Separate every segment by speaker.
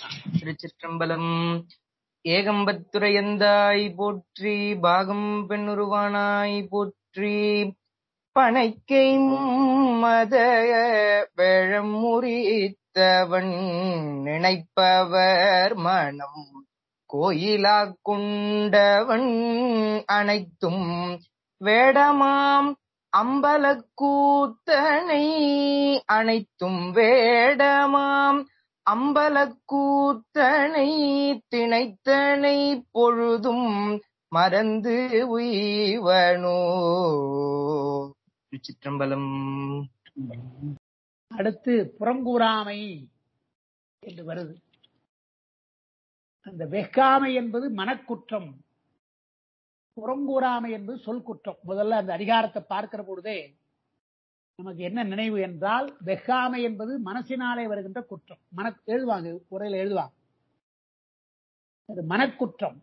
Speaker 1: திருச்சிற்றம்பலம் ஏகம்பத்துரையந்தாய் போற்றி பாகம் பெண்ணுருவானாய் போற்றி பனைக்கை மத வேழம் முறித்தவன் நினைப்பவர் மனம் கோயிலா கொண்டவன் அனைத்தும் வேடமாம் அம்பலக்கூத்தனை அனைத்தும் வேடமாம் அம்பலக்கூத்தனை திணைத்தனை பொழுதும் மறந்து உய்வனோ திருச்சிற்றம்பலம்
Speaker 2: அடுத்து புறங்கூறாமை என்று வருது அந்த வெக்காமை என்பது மனக்குற்றம் புறங்கூறாமை என்பது சொல் குற்றம் முதல்ல அந்த அதிகாரத்தை பார்க்கிற பொழுதே நமக்கு என்ன நினைவு என்றால் வெக்காமை என்பது மனசினாலே வருகின்ற குற்றம் மன எழுதுவாங்க உரையில எழுதுவாங்க அது மனக்குற்றம்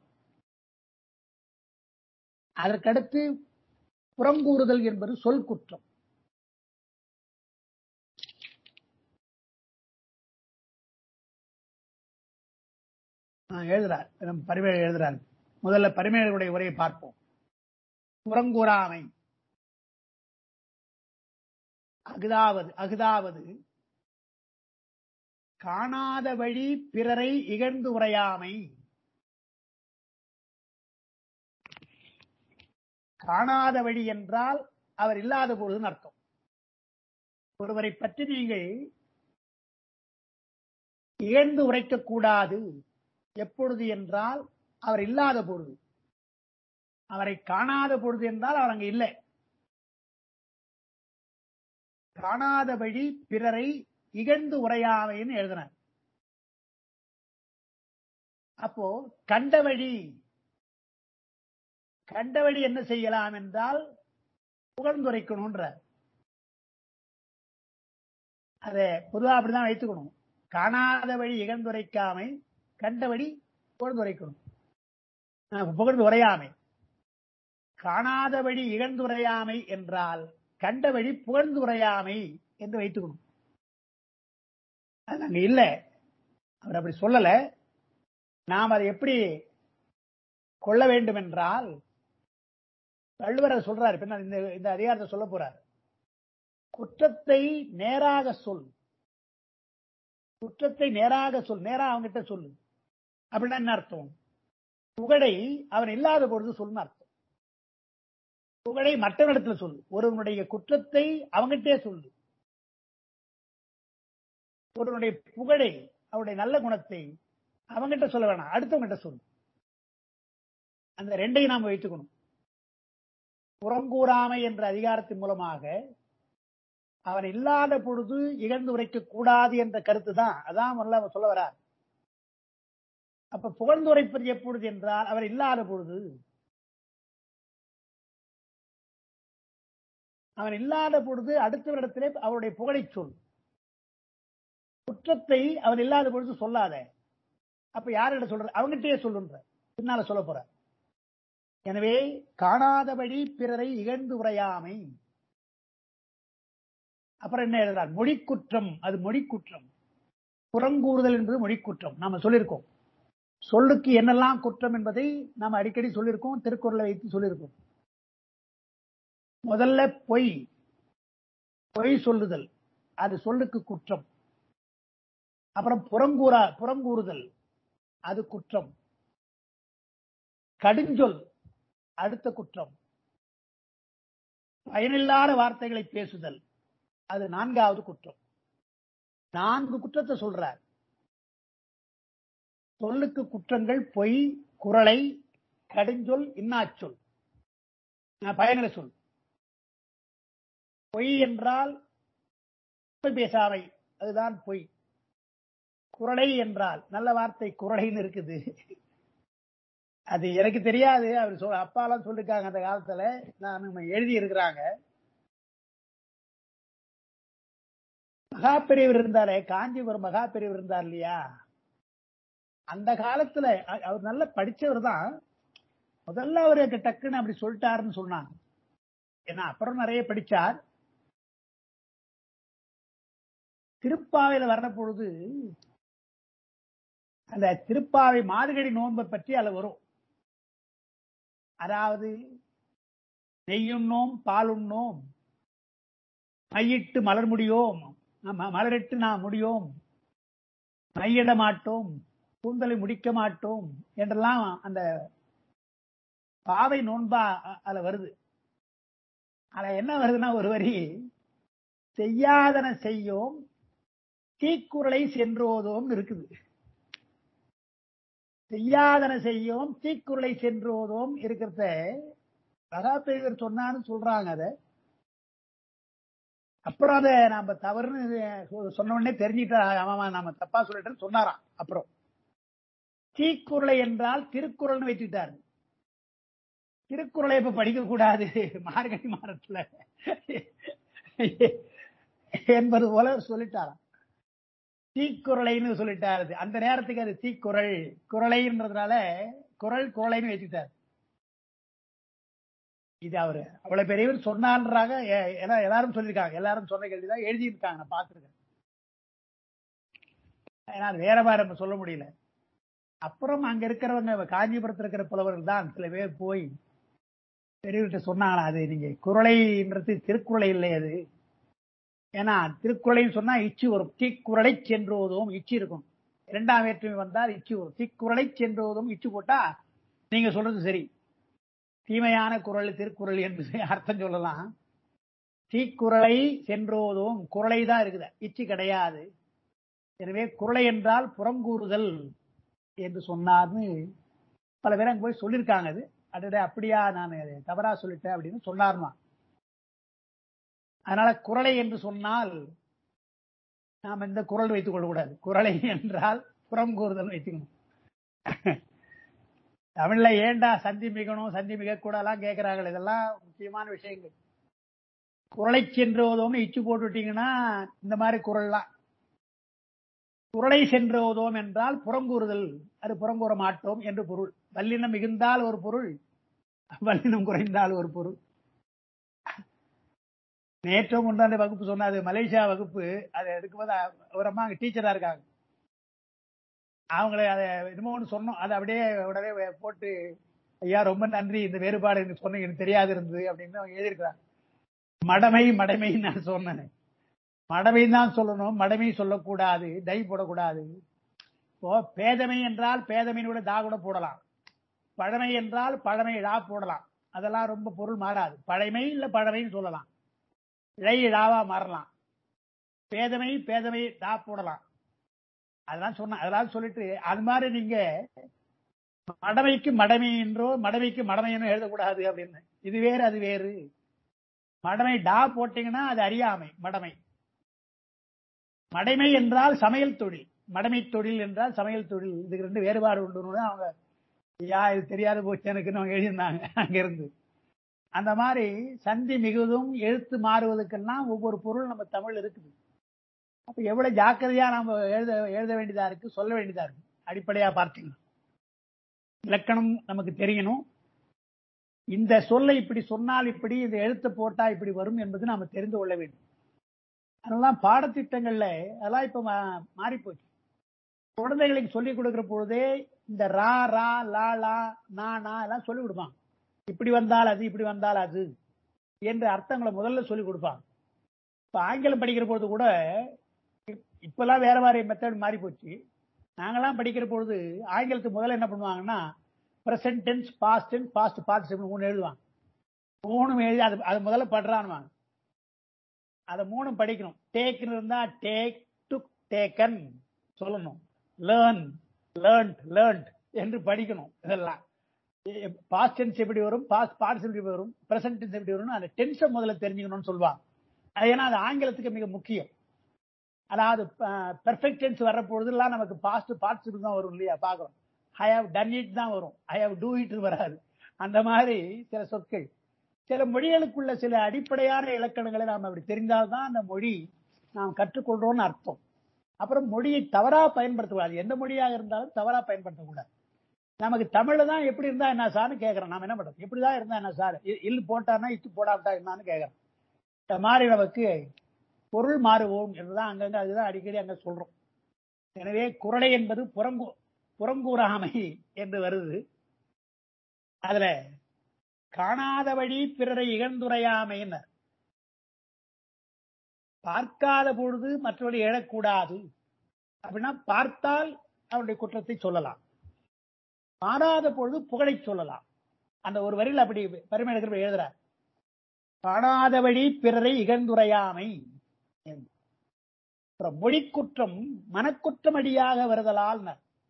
Speaker 2: அதற்கடுத்து புறங்கூறுதல் என்பது சொல் குற்றம் எழுதுறார் நம் பரிமேழ எழுதுறார் முதல்ல பரிமேழருடைய உரையை பார்ப்போம் புறங்கூறாமை அகுதாவது அகுதாவது காணாத வழி பிறரை இகழ்ந்து உரையாமை காணாத வழி என்றால் அவர் இல்லாத பொழுதுன்னு அர்த்தம் ஒருவரை பற்றி நீங்கள் இகழ்ந்து உரைக்கக்கூடாது எப்பொழுது என்றால் அவர் இல்லாத பொழுது அவரை காணாத பொழுது என்றால் அவர் அங்க இல்லை காணாதபடி பிறரை இகழ்ந்து உரையாமைன்னு எழுதினார் அப்போ கண்டவழி கண்டவழி என்ன செய்யலாம் என்றால் புகழ்ந்துரைக்கணும்ன்ற அதை பொதுவா அப்படிதான் வைத்துக்கணும் காணாத வழி இகழ்ந்துரைக்காமை கண்டபடி புகழ்ந்துரைக்கணும் புகழ்ந்து உரையாமை காணாதபடி இகழ்ந்துரையாமை என்றால் கண்டபடி புகழ்ந்துரையாமை என்று வைத்துக்கணும் அது அங்க இல்ல அவர் அப்படி சொல்லல நாம் அதை எப்படி கொள்ள வேண்டும் என்றால் வள்ளுவர் சொல்றாரு பின்ன இந்த இந்த அதிகாரத்தை சொல்ல போறார் குற்றத்தை நேராக சொல் குற்றத்தை நேராக சொல் நேராக அவங்ககிட்ட சொல்லு அப்படின்னா என்ன அர்த்தம் புகழை அவன் இல்லாத பொழுது சொல்லுன்னு அர்த்தம் புகழை மற்றவரிடத்துல சொல்லு ஒருவனுடைய குற்றத்தை அவங்ககிட்டே சொல்லு ஒருவனுடைய புகழை அவருடைய நல்ல குணத்தை அவங்கிட்ட சொல்ல வேணாம் அடுத்தவங்கிட்ட சொல்லு அந்த ரெண்டையும் நாம் வைத்துக்கணும் புறங்கூறாமை என்ற அதிகாரத்தின் மூலமாக அவர் இல்லாத பொழுது இகழ்ந்து உரைக்க கூடாது என்ற கருத்து தான் அதான் முதல்ல அவர் சொல்ல வரார் அப்ப புகழ்ந்து உரைப்பது எப்பொழுது என்றால் அவர் இல்லாத பொழுது அவன் இல்லாத பொழுது அடுத்தவரிடத்திலே அவருடைய புகழை சொல் குற்றத்தை அவன் இல்லாத பொழுது சொல்லாத அப்ப யாரிட சொல்ற அவங்ககிட்டயே சொல்லுன்ற பின்னால சொல்ல போற எனவே காணாதபடி பிறரை இகழ்ந்து உரையாமை அப்புறம் என்ன எழுதுறார் மொழிக்குற்றம் அது மொழிக்குற்றம் புறங்கூறுதல் என்பது மொழிக்குற்றம் நாம சொல்லியிருக்கோம் சொல்லுக்கு என்னெல்லாம் குற்றம் என்பதை நாம் அடிக்கடி சொல்லியிருக்கோம் திருக்குறளை வைத்து சொல்லியிருக்கோம் முதல்ல பொய் பொய் சொல்லுதல் அது சொல்லுக்கு குற்றம் அப்புறம் புறங்கூறா புறங்கூறுதல் அது குற்றம் கடுஞ்சொல் அடுத்த குற்றம் பயனில்லாத வார்த்தைகளை பேசுதல் அது நான்காவது குற்றம் நான்கு குற்றத்தை சொல்றார் சொல்லுக்கு குற்றங்கள் பொய் குரலை கடுஞ்சொல் இன்னாச்சொல் பயனில சொல் பொய் என்றால் பேசாமை அதுதான் பொய் குரலை என்றால் நல்ல வார்த்தை குரலைன்னு இருக்குது அது எனக்கு தெரியாது அவர் சொல் அப்பாலாம் சொல்லிருக்காங்க அந்த காலத்துல நான் எழுதி இருக்கிறாங்க மகா பெரியவர் இருந்தாரே காஞ்சிபுரம் மகா பெரியவர் இருந்தார் இல்லையா அந்த காலத்துல அவர் நல்ல படிச்சவர் தான் முதல்ல அவருக்கு டக்குன்னு அப்படி சொல்லிட்டாருன்னு சொன்னாங்க ஏன்னா அப்புறம் நிறைய படிச்சார் திருப்பாவையில வர்ற பொழுது அந்த திருப்பாவை மார்கழி நோன்பை பற்றி அதுல வரும் அதாவது நெய்யுண்ணோம் பாலுண்ணோம் மையிட்டு மலர் முடியோம் ம- மலரிட்டு நான் முடியோம் மையிட மாட்டோம் கூந்தலை முடிக்க மாட்டோம் என்றெல்லாம் அந்த பாவை நோன்பா அ- அதுல வருது அதுல என்ன வருதுன்னா ஒரு வரி செய்யாதன செய்யோம் தீக்குறளை சென்றோதோம் இருக்குது செய்யாதன செய்யோம் தீக்குறளை சென்றோதோம் இருக்கிறத மகாபெரியவர் சொன்னான்னு சொல்றாங்க அத அப்புறம் அதை நாம தவறுன்னு சொ- சொன்ன உடனே தெரிஞ்சுட்டா ஆமா நாம தப்பா சொல்லிட்டேன்னு சொன்னாராம் அப்புறம் தீக்குறளை என்றால் திருக்குறள்னு வச்சுட்டாரு திருக்குறளை இப்ப படிக்க கூடாது மார்கழி மாதத்துல என்பது போல சொல்லிட்டாராம் தீக்குறளைன்னு சொல்லிட்டாரு அந்த நேரத்துக்கு அது தீக்குறள் குறளைன்றதுனால குரல் குறளைன்னு வச்சுட்டாரு இது அவரு அவ்வளவு பெரியவர் சொன்னான்றாங்க எ- எல்லாம் எல்லாரும் சொல்லியிருக்காங்க எல்லாரும் சொன்ன கேள்விதான் எழுதியிருக்காங்க நான் பார்த்திருக்கேன் ஏன்னா அது வேற மாதிரி நம்ம சொல்ல முடியல அப்புறம் அங்க இருக்கிறவங்க காஞ்சிபுரத்தில் இருக்கிற புலவர்கள் தான் சில பேர் போய் பெரியவர்கிட்ட சொன்னாங்களா அது நீங்க குரலைன்றது திருக்குறளை இல்லை அது ஏன்னா திருக்குறளைன்னு சொன்னா இச்சு வரும் தீக்குறளை சென்றோதும் இச்சு இருக்கும் இரண்டாம் வேற்றுமை வந்தால் இச்சு வரும் தீக்குறளை சென்றோதும் இச்சு போட்டா நீங்க சொல்றது சரி தீமையான குரல் திருக்குறள் என்று அர்த்தம் சொல்லலாம் தீக்குறளை சென்றோதும் குரலை தான் இருக்குது இச்சு கிடையாது எனவே குரலை என்றால் புறங்கூறுதல் என்று சொன்னார்னு பல பேர் அங்க போய் சொல்லியிருக்காங்க அது அடடே அப்படியா நான் அதை தவறா சொல்லிட்டேன் அப்படின்னு சொன்னார்மா அதனால குரலை என்று சொன்னால் நாம் எந்த குரல் வைத்துக் கொள்ளக்கூடாது குரலை என்றால் புறம் கூறுதல் வைத்துக்கணும் தமிழ்ல ஏண்டா சந்தி மிகணும் சந்தி மிக கூடலாம் கேட்கிறார்கள் இதெல்லாம் முக்கியமான விஷயங்கள் குரலை சென்றோதோம்னு இச்சு போட்டுட்டீங்கன்னா இந்த மாதிரி குரல்லாம் குரலை சென்றோதோம் என்றால் புறங்கூறுதல் அது புறங்கூற மாட்டோம் என்று பொருள் வல்லினம் மிகுந்தால் ஒரு பொருள் வல்லினம் குறைந்தால் ஒரு பொருள் நேற்றும் முன்னாடி வகுப்பு சொன்னாது மலேசியா வகுப்பு அதை எடுக்கும்போது அ- ஒரு அம்மா அங்க டீச்சரா இருக்காங்க அவங்கள அதை என்னமோ ஒன்று சொன்னோம் அதை அப்படியே உடனே வே- போட்டு ஐயா ரொம்ப நன்றி இந்த வேறுபாடு எனக்கு சொன்னீங்க எனக்கு தெரியாது இருந்தது அப்படின்னு அவங்க எழுதியிருக்கிறாங்க மடமை மடமைன்னு நான் சொன்னேன் மடமை தான் சொல்லணும் மடமை சொல்லக்கூடாது டை போடக்கூடாது இப்போ பேதமை என்றால் பேதமையின் கூட தா கூட போடலாம் பழமை என்றால் பழமை டா போடலாம் அதெல்லாம் ரொம்ப பொருள் மாறாது பழமை இல்ல பழமைன்னு சொல்லலாம் இழை இழாவா மாறலாம் பேதமை பேதமை டா போடலாம் அதெல்லாம் சொன்ன அதெல்லாம் சொல்லிட்டு அது மாதிரி நீங்க மடமைக்கு மடமை என்றோ மடமைக்கு மடமை என்றோ எழுதக்கூடாது அப்படின்னு இது வேறு அது வேறு மடமை டா போட்டீங்கன்னா அது அறியாமை மடமை மடைமை என்றால் சமையல் தொழில் மடமை தொழில் என்றால் சமையல் தொழில் இதுக்கு ரெண்டு வேறுபாடு உண்டு அவங்க ஐயா இது தெரியாத போச்சு எனக்குன்னு அவங்க எழுதியிருந்தாங்க அங்கிருந்து அந்த மாதிரி சந்தி மிகுதும் எழுத்து மாறுவதற்கெல்லாம் ஒவ்வொரு பொருள் நம்ம தமிழ் இருக்குது அப்ப எவ்வளவு ஜாக்கிரதையா நம்ம எழுத எழுத வேண்டியதா இருக்கு சொல்ல வேண்டியதா இருக்கு அடிப்படையா பார்த்தீங்கன்னா இலக்கணம் நமக்கு தெரியணும் இந்த சொல்லை இப்படி சொன்னால் இப்படி இந்த எழுத்தை போட்டா இப்படி வரும் என்பது நாம தெரிந்து கொள்ள வேண்டும் அதெல்லாம் பாடத்திட்டங்கள்ல அதெல்லாம் இப்ப மா- மாறிப்போச்சு குழந்தைகளுக்கு சொல்லிக் கொடுக்கிற பொழுதே இந்த ரா ரா லா லா நா நா எல்லாம் சொல்லிக் கொடுப்பாங்க இப்படி வந்தால் அது இப்படி வந்தால் அது என்ற அர்த்தங்களை முதல்ல சொல்லிக் கொடுப்பாங்க இப்ப ஆங்கிலம் படிக்கிற பொழுது கூட இப்- இப்பெல்லாம் வேற வேற மெத்தட் மாறி போச்சு நாங்கெல்லாம் படிக்கிற பொழுது ஆங்கிலத்துக்கு முதல்ல என்ன பண்ணுவாங்கன்னா present tense past tense past participle மூணு எழுதுவாங்க மூணும் எழுதி அது அது முதல்ல படுறானுவாங்க அதை மூணும் படிக்கணும் டேக்னு இருந்தா டேக் டுக் டேக்கன் சொல்லணும் லேர்ன் லேர்ன்ட் லேர்ன்ட் என்று படிக்கணும் இதெல்லாம் பாஸ்ட் டென்ஸ் எப்படி வரும் பாஸ்ட் பார்ட்டிசிபிள் எப்படி வரும் பிரசன்ட் டென்ஸ் எப்படி வரும் அந்த டென்ஸை முதல்ல தெரிஞ்சுக்கணும்னு சொல்லுவாங்க அது ஏன்னா அது ஆங்கிலத்துக்கு மிக முக்கியம் அதாவது பெர்ஃபெக்ட் டென்ஸ் வர்ற பொழுதுலாம் நமக்கு பாஸ்ட் பார்ட்டிசிபிள் தான் வரும் இல்லையா பார்க்கறோம் ஐ ஹவ் டன் இட் தான் வரும் ஐ ஹவ் டூ இட் வராது அந்த மாதிரி சில சொற்கள் சில மொழிகளுக்குள்ள சில அடிப்படையான இலக்கணங்களை நாம் அப்படி தெரிந்தால்தான் அந்த மொழி நாம் கற்றுக்கொள்றோம்னு அர்த்தம் அப்புறம் மொழியை தவறா பயன்படுத்தக்கூடாது எந்த மொழியாக இருந்தாலும் தவறா பயன்படுத்தக்கூடாது நமக்கு தமிழ்ல தான் எப்படி இருந்தா என்ன சார்னு கேட்கறோம் நாம என்ன பண்றோம் எப்படிதான் இருந்தா என்ன சார் இ- இல் போட்டானா இத்து போடாவிட்டா என்னன்னு கேட்கறோம் இந்த மாதிரி நமக்கு பொருள் மாறுவோம் என்றுதான் அங்கங்க அதுதான் அடிக்கடி அங்க சொல்றோம் எனவே குரலை என்பது புறங்கு புறங்கூறாமை என்று வருது அதுல காணாத வழி பிறரை இகழ்ந்துரையாமைன்னு பார்க்காத பொழுது மற்றவர்களை எழக்கூடாது அப்படின்னா பார்த்தால் அவருடைய குற்றத்தை சொல்லலாம் பாராத பொழுது புகழை சொல்லலாம் அந்த ஒரு வரியில் அப்படி பரிமையெடுக்கிற எழுதுறார் காணாத வழி பிறரை இகழ்ந்துரையாமை அப்புறம் மொழி குற்றம் மனக்குற்றம் அடியாக வருதலால்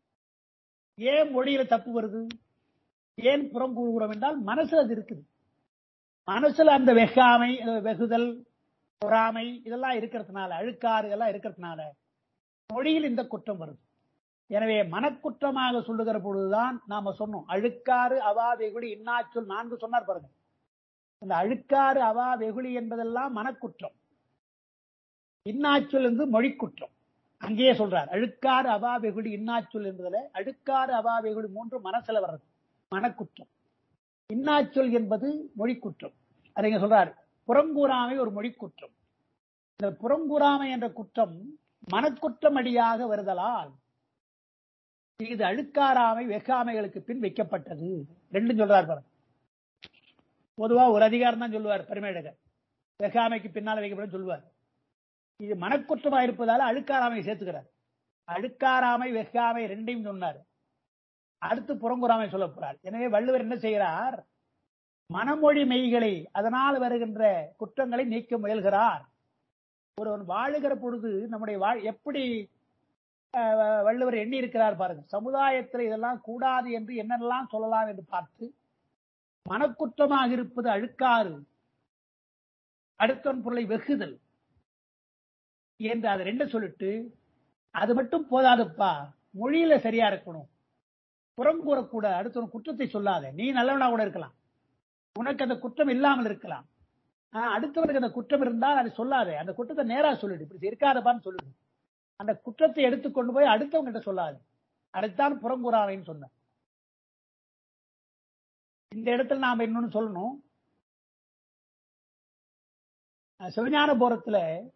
Speaker 2: ஏன் மொழியில தப்பு வருது ஏன் புறம் கூறுகிறோம் என்றால் மனசுல அது இருக்குது மனசுல அந்த வெகாமை வெகுதல் பொறாமை இதெல்லாம் இருக்கிறதுனால அழுக்காறு இதெல்லாம் இருக்கிறதுனால மொழியில் இந்த குற்றம் வருது எனவே மனக்குற்றமாக சொல்லுகிற பொழுதுதான் நாம சொன்னோம் அழுக்காறு அவா வெகுளி இன்னாச்சொல் நான்கு சொன்னார் பாருங்க இந்த அழுக்காறு அவா வெகுளி என்பதெல்லாம் மனக்குற்றம் இன்னாச்சொல் என்று மொழி குற்றம் அங்கேயே சொல்றார் அழுக்காறு அவா வெகுளி இன்னாச்சொல் என்பதுல அழுக்காறு அவா வெகுளி மூன்று மனசுல வர்றது மனக்குற்றம் இன்னாச்சொல் என்பது மொழி குற்றம் அதை இங்க சொல்றாரு புறங்கூறாமை ஒரு மொழி குற்றம் இந்த புறங்கூறாமை என்ற குற்றம் மனக்குற்றம் அடியாக வருதலால் இது அழுக்காராமை வெகாமைகளுக்கு பின் வைக்கப்பட்டது ரெண்டும் சொல்றார் பாருங்க பொதுவா ஒரு அதிகாரம் தான் சொல்லுவார் பெருமையழகர் வெகாமைக்கு பின்னால வைக்கப்படும் சொல்லுவார் இது மனக்குற்றமா இருப்பதால அழுக்காராமை சேர்த்துக்கிறார் அழுக்காராமை வெகாமை ரெண்டையும் சொன்னார் அடுத்து புறங்குறாமை சொல்ல போறார் எனவே வள்ளுவர் என்ன செய்கிறார் மனமொழி மெய்களை அதனால் வருகின்ற குற்றங்களை நீக்க முயல்கிறார் ஒருவன் வாழுகிற பொழுது நம்முடைய வாழ் எப்படி வள்ளுவர் எண்ணி இருக்கிறார் பாருங்க சமுதாயத்தில் இதெல்லாம் கூடாது என்று என்னெல்லாம் சொல்லலாம் என்று பார்த்து மனக்குற்றமாக இருப்பது அழுக்காறு அடுத்தவன் பொருளை வெகுதல் என்று அதை ரெண்டு சொல்லிட்டு அது மட்டும் போதாதுப்பா மொழியில சரியா இருக்கணும் புறம் கூறக்கூட அடுத்தவன் குற்றத்தை சொல்லாத நீ நல்லவனா கூட இருக்கலாம் உனக்கு அந்த குற்றம் இல்லாமல் இருக்கலாம் அடுத்தவனுக்கு அந்த குற்றம் இருந்தால் அதை சொல்லாத அந்த குற்றத்தை நேரா சொல்லிடு இப்படி இருக்காதப்பான்னு சொல்லிடு அந்த குற்றத்தை எடுத்து கொண்டு போய் அடுத்தவங்க சொல்லாது அதைத்தான் புறங்குறாவைன்னு சொன்ன இந்த இடத்துல நாம இன்னொன்னு சொல்லணும் சிவஞான போரத்துல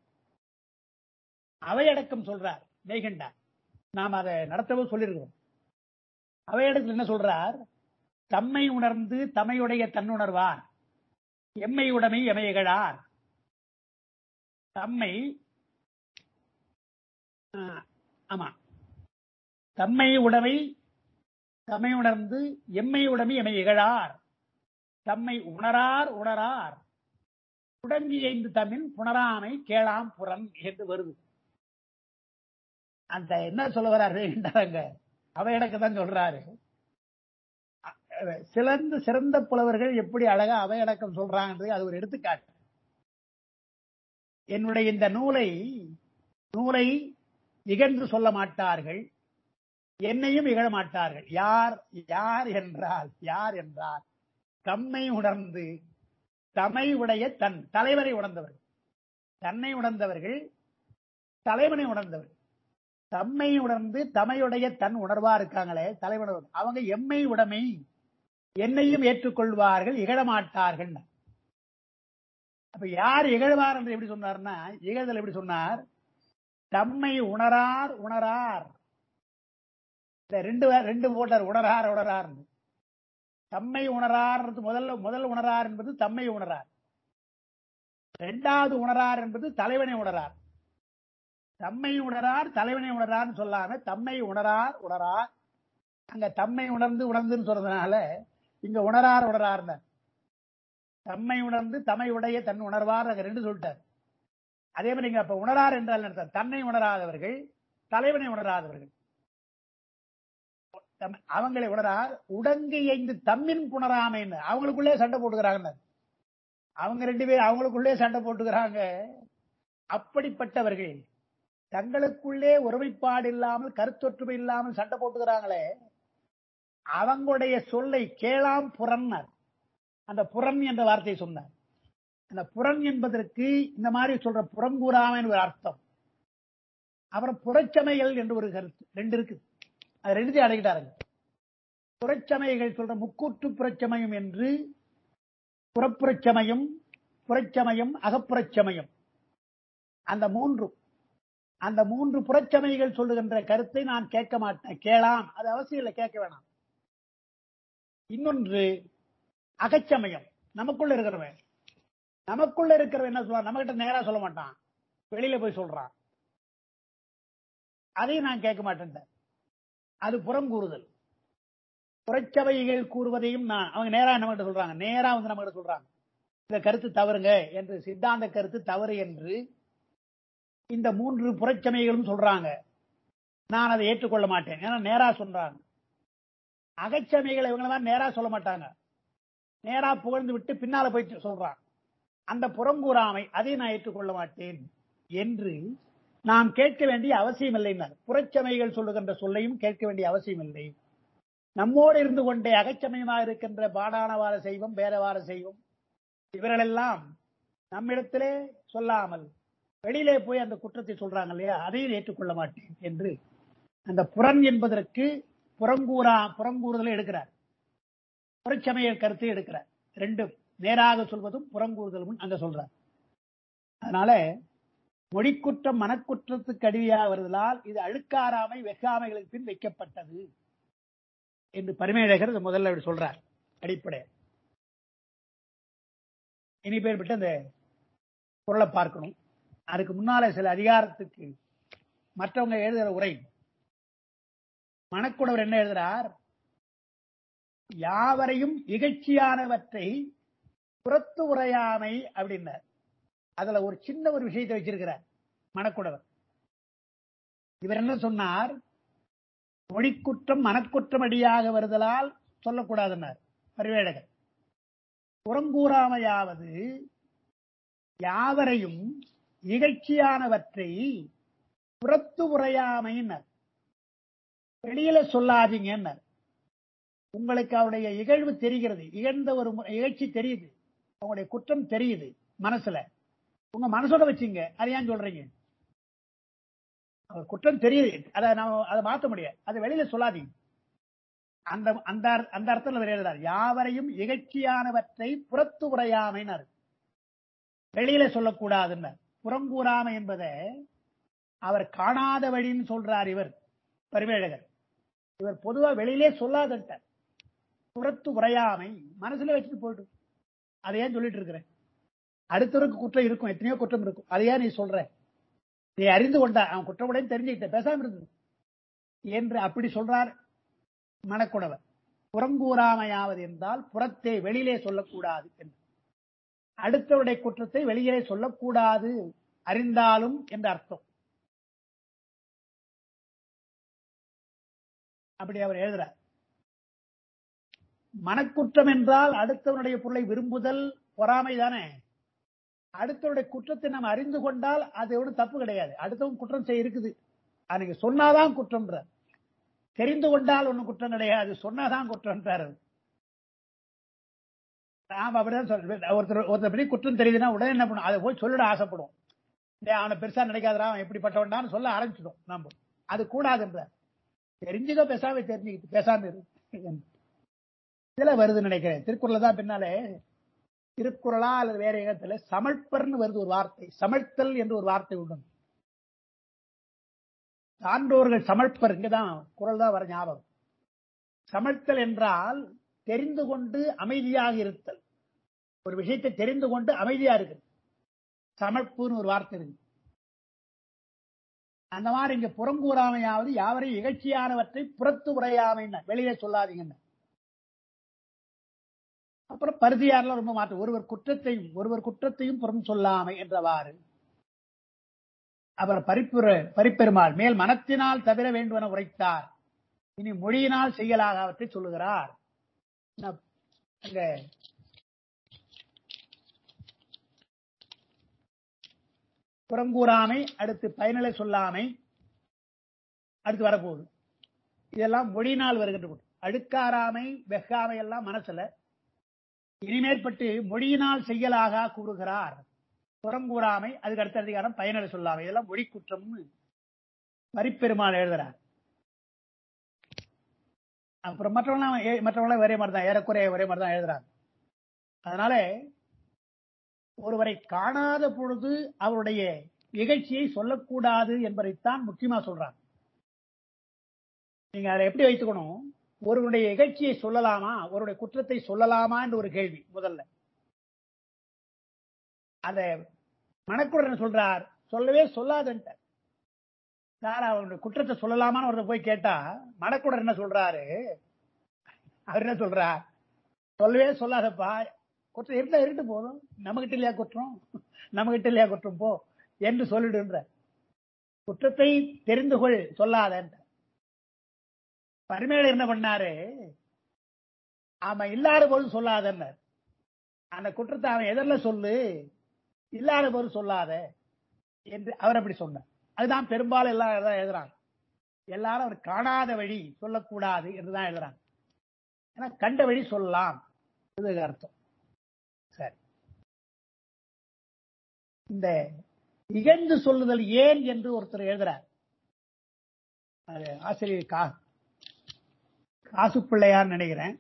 Speaker 2: அவையடக்கம் சொல்றார் மேகண்டா நாம் அதை நடத்தவும் சொல்லியிருக்கிறோம் அவையடத்தில் என்ன சொல்றார் தம்மை உணர்ந்து தமையுடைய தன்னுணர்வார் எம்மை உடைமை எமையகழார் தம்மை ஆமா தம்மை உடைமை தம்மை உணர்ந்து எம்மை உடைமை எமை இகழார் தம்மை உணரார் உணரார் உடங்கி ஐந்து தமிழ் புணராமை கேளாம் புறன் என்று வருது அந்த என்ன சொல்ல வர்றாரு என்றாங்க அவையடக்க தான் சொல்றாரு சிறந்த சிறந்த புலவர்கள் எப்படி அழகா அவையடக்கம் சொல்றாங்கன்றது அது ஒரு எடுத்துக்காட்டு என்னுடைய இந்த நூலை நூலை இகழ்ந்து சொல்ல மாட்டார்கள் என்னையும் இகழ மாட்டார்கள் யார் யார் என்றால் யார் என்றால் தம்மை உணர்ந்து தமை உடைய தன் தலைவரை உணர்ந்தவர்கள் தன்னை உணர்ந்தவர்கள் தலைவனை உணர்ந்தவர்கள் தம்மை உணர்ந்து தமையுடைய தன் உணர்வா இருக்காங்களே தலைவன் அவங்க எம்மை உடைமை என்னையும் ஏற்றுக்கொள்வார்கள் இகழமாட்டார்கள் அப்ப யார் இகழ்வார் என்று எப்படி சொன்னார்னா இகழ்தல் எப்படி சொன்னார் தம்மை உணரார் உணரார் இந்த ரெண்டு ரெண்டு போட்டார் உணரார் உணரார் தம்மை உணரார் முதல்ல முதல் உணரார் என்பது தம்மை உணரார் இரண்டாவது உணரார் என்பது தலைவனை உணரார் தம்மை உணரார் தலைவனை உணரார்னு சொல்லாம தம்மை உணரார் உணரார் அங்க தம்மை உணர்ந்து உணர்ந்துன்னு சொல்றதுனால இங்க உணரார் உணரார் தம்மை உணர்ந்து தம்மை உடைய தன் உணர்வார் அங்க ரெண்டு சொல்லிட்டார் அதே மாதிரி நீங்க அப்ப உணரார் என்றால் என்ன தன்னை உணராதவர்கள் தலைவனை உணராதவர்கள் அவங்களை உணரார் உடங்கு எய்ந்து தம்மின் புணராமைன்னு அவங்களுக்குள்ளே சண்டை போட்டுக்கிறாங்க அவங்க ரெண்டு பேர் அவங்களுக்குள்ளே சண்டை போட்டுக்கிறாங்க அப்படிப்பட்டவர்கள் தங்களுக்குள்ளே ஒருமைப்பாடு இல்லாமல் கருத்தொற்றுமை இல்லாமல் சண்டை போட்டுக்கிறாங்களே அவங்களுடைய சொல்லை கேளாம் புறன்னார் அந்த புறம் என்ற வார்த்தையை சொன்னார் அந்த புறம் என்பதற்கு இந்த மாதிரி சொல்ற புறங்கூறாமல் ஒரு அர்த்தம் அப்புறம் புறச்சமைகள் என்று ஒரு கருத்து ரெண்டு இருக்கு அது ரெண்டுத்தையும் அடங்கிட்டாருங்க புறச்சமயங்கள் சொல்ற முக்கூற்று புறச்சமயம் என்று புறப்புறச்சமயம் புறச்சமயம் அகப்புறச்சமயம் அந்த மூன்றும் அந்த மூன்று புறச்சமைகள் சொல்லுகின்ற கருத்தை நான் கேட்க மாட்டேன் கேளாம் அது அவசியம் இல்லை கேட்க வேணாம் இன்னொன்று அகச்சமயம் நமக்குள்ள இருக்கிறவன் நமக்குள்ள இருக்கிறவன் என்ன சொல்றான் நம்ம கிட்ட நேரா சொல்ல மாட்டான் வெளியில போய் சொல்றான் அதையும் நான் கேட்க மாட்டேன் அது புறம் கூறுதல் புறச்சபைகள் கூறுவதையும் நான் அவங்க நேரா நம்ம கிட்ட சொல்றாங்க நேரா வந்து நம்ம கிட்ட சொல்றாங்க இந்த கருத்து தவறுங்க என்று சித்தாந்த கருத்து தவறு என்று இந்த மூன்று புறச்சமைகளும் சொல்றாங்க நான் அதை ஏற்றுக்கொள்ள மாட்டேன் ஏன்னா நேரா சொல்றாங்க அகச்சமைகளை இவங்க தான் நேரா சொல்ல மாட்டாங்க நேரா புகழ்ந்து விட்டு பின்னால போயிட்டு சொல்றான் அந்த புறங்கூறாமை அதை நான் ஏற்றுக்கொள்ள மாட்டேன் என்று நாம் கேட்க வேண்டிய அவசியம் இல்லைன்னார் புறச்சமைகள் சொல்லுகின்ற சொல்லையும் கேட்க வேண்டிய அவசியம் இல்லை நம்மோடு இருந்து கொண்டே அகச்சமயமாக இருக்கின்ற பாடானவார செய்வம் பேரவார செய்வம் இவர்களெல்லாம் நம்மிடத்திலே சொல்லாமல் வெளியிலே போய் அந்த குற்றத்தை சொல்றாங்க இல்லையா அதையும் ஏற்றுக்கொள்ள மாட்டேன் என்று அந்த புறன் என்பதற்கு புறங்கூறா புறங்கூறுதலை எடுக்கிறார் புறச்சமய கருத்தை எடுக்கிறார் ரெண்டும் நேராக சொல்வதும் புறங்கூறுதலும் அங்க சொல்றார் அதனால மொழிக்குற்றம் மனக்குற்றத்துக்கு அடிமையாக வருவதால் இது அழுக்காராமை வெகாமைகளுக்கு பின் வைக்கப்பட்டது என்று பரிமேழகர் இதை முதல்ல அப்படி சொல்றார் அடிப்படை இனி பேர் விட்டு அந்த பொருளை பார்க்கணும் அதுக்கு முன்னால சில அதிகாரத்துக்கு மற்றவங்க எழுதுகிற உரை மணக்குடவர் என்ன எழுதுறார் யாவரையும் இகழ்ச்சியானவற்றை புறத்து உரையாமை அப்படின்னார் அதுல ஒரு சின்ன ஒரு விஷயத்தை வச்சிருக்கிறார் மணக்குடவர் இவர் என்ன சொன்னார் மொழிக்குற்றம் மனக்குற்றம் அடியாக வருதலால் சொல்லக்கூடாதுன்னார் பரிவேடகர் புறங்கூறாமையாவது யாவரையும் இகழ்ச்சியானவற்றை புறத்து உரையாமைன்னர் வெளியில சொல்லாதீங்கன்னர் உங்களுக்கு அவருடைய இகழ்வு தெரிகிறது இகழ்ந்த ஒரு மு- இகழ்ச்சி தெரியுது அவங்களுடைய குற்றம் தெரியுது மனசுல உங்க மனசோட வச்சுங்க அதை ஏன் சொல்றீங்க அவர் குற்றம் தெரியுது அதை நம்ம அதை மாத்த முடியாது அதை வெளியில சொல்லாதீங்க அந்த அந்த அர்- அந்த அர்த்தத்தில் அவர் எழுதுறார் யாவரையும் இகழ்ச்சியானவற்றை புறத்து உரையாமைனர் வெளியில சொல்லக்கூடாதுன்னு புறங்கூறாமை என்பதை அவர் காணாத வழின்னு சொல்றார் இவர் பரிவேழகர் இவர் பொதுவா வெளியிலே சொல்லாதட்டார் புறத்து உரையாமை மனசுல வச்சுட்டு போயிட்டு அதை ஏன் சொல்லிட்டு இருக்கிறேன் அடுத்தவருக்கு குற்றம் இருக்கும் எத்தனையோ குற்றம் இருக்கும் அதை ஏன் நீ சொல்ற நீ அறிந்து கொண்ட அவன் குற்றமுடையும் தெரிஞ்சுக்கிட்ட பேசாம இருந்தது என்று அப்படி சொல்றார் மனக்குடவர் புறங்கூறாமையாவது என்றால் புறத்தே வெளியிலே சொல்லக்கூடாது என்று அடுத்தவருடைய குற்றத்தை வெளியிலே சொல்லக்கூடாது அறிந்தாலும் என்ற அர்த்தம் அப்படி அவர் எழுதுறார் மனக்குற்றம் என்றால் அடுத்தவனுடைய பொருளை விரும்புதல் பொறாமை தானே அடுத்தவருடைய குற்றத்தை நாம் அறிந்து கொண்டால் அது ஒன்றும் தப்பு கிடையாது அடுத்தவன் குற்றம் செய்ய இருக்குது அது நீங்க சொன்னாதான் குற்றம்ன்ற தெரிந்து கொண்டால் ஒண்ணும் குற்றம் கிடையாது சொன்னாதான் குற்றம்ன்றார் அவர். நாம அப்படிதான் சொல்றோம் ஒருத்தர் ஒருத்தர் பத்தி குற்றம் தெரியுதுன்னா உடனே என்ன பண்ணும் அதை போய் சொல்லிட ஆசைப்படுவோம் டேய், அவனை பெருசா நினைக்காதடா அவன் எப்படிப்பட்டவன்டான்னு சொல்ல ஆரம்பிச்சிடும் நம்ம அது கூடாதுன்றார் தெரிஞ்சுக்க பேசாம தெரிஞ்சுக்கிட்டு பேசாம இரு இதுல வருதுன்னு நினைக்கிறேன் திருக்குறள் தான் பின்னாலே திருக்குறளா அல்லது வேற இடத்துல சமழ்ப்பர்னு வருது ஒரு வார்த்தை சமழ்த்தல் என்று ஒரு வார்த்தை உண்டு சான்றோர்கள் சமழ்ப்பர் இங்கதான் குரல் தான் வர ஞாபகம் சமழ்த்தல் என்றால் தெரிந்து கொண்டு அமைதியாக இருத்தல் ஒரு விஷயத்தை தெரிந்து கொண்டு அமைதியா இருக்கு சமழ்ப்புன்னு ஒரு வார்த்தை இருக்கு அந்த மாதிரி இங்க புறங்கூறாமையாவது யாவரையும் இகழ்ச்சியானவற்றை புறத்து உரையாமைன்னு வெளியே சொல்லாதீங்கன்னு அப்புறம் பருதியார்லாம் ரொம்ப மாற்றம் ஒருவர் குற்றத்தையும் ஒருவர் குற்றத்தையும் புறம் சொல்லாமை என்றவாறு அவர் பரிப்புற பரிப்பெருமாள் மேல் மனத்தினால் தவிர வேண்டுவென உரைத்தார் இனி மொழியினால் செய்யலாக அவற்றை சொல்லுகிறார் என்ன, அங்க புறங்கூறாமை அடுத்து பயனிலை சொல்லாமை அடுத்து வரப்போகுது இதெல்லாம் மொழியினால் வருகின்ற குற்றம். அழுக்காராமை வெக்காமை எல்லாம் மனசுல இனிமேற்பட்டு மொழியினால் செய்யலாக கூறுகிறார் புறம் கூறாமை அதுக்கு அடுத்த அதிகாரம் பயனடை சொல்லாமை இதெல்லாம் மொழி குற்றம்னு வரிப்பெருமாள் எழுதுறார் அப்புறம் மற்றவங்களாம் ஏ- மற்றவங்களாம் ஒரே மாதிரி தான் ஏறக்குறைய ஒரே மாதிரி தான் எழுதுறாங்க அதனால ஒருவரை காணாத பொழுது அவருடைய இகழ்ச்சியை சொல்லக்கூடாது என்பதைத்தான் முக்கியமா சொல்றாங்க நீங்க அதை எப்படி வைத்துக்கணும் ஒருவருடைய இகழ்ச்சியை சொல்லலாமா ஒருவருடைய குற்றத்தை சொல்லலாமா என்று ஒரு கேள்வி முதல்ல அத மணக்குடன் சொல்றார் சொல்லவே சொல்லாதுன்ட்டார் சார் அவனுடைய குற்றத்தை சொல்லலாமான்னு ஒருத்தர் போய் கேட்டா மணக்குடன் என்ன சொல்றாரு அவர் என்ன சொல்றார் சொல்லவே சொல்லாதப்பா குற்றம் இருந்தா இருட்டு போதும் நம்மகிட்ட இல்லையா குற்றம் நம்மகிட்ட இல்லையா குற்றம் போ என்று சொல்லிடுன்ற குற்றத்தை தெரிந்து கொள் சொல்லாதன்ற பரிமையில என்ன பண்ணாரு அவன் இல்லாத போது சொல்லாதன்னர் அந்த குற்றத்தை அவன் எதிரில் சொல்லு இல்லாத போது சொல்லாத என்று அவர் அப்படி சொன்னார் அதுதான் பெரும்பாலும் எல்லாரும் அதான் எழுதுறாங்க எல்லாரும் அவர் காணாத வழி சொல்லக்கூடாது என்றுதான் எழுதுறாங்க ஏன்னா கண்ட வழி சொல்லலாம் இது அர்த்தம் சரி இந்த இகழ்ந்து சொல்லுதல் ஏன் என்று ஒருத்தர் எழுதுறார் அது ஆசிரியர் கா காசு பிள்ளையார் நினைக்கிறேன்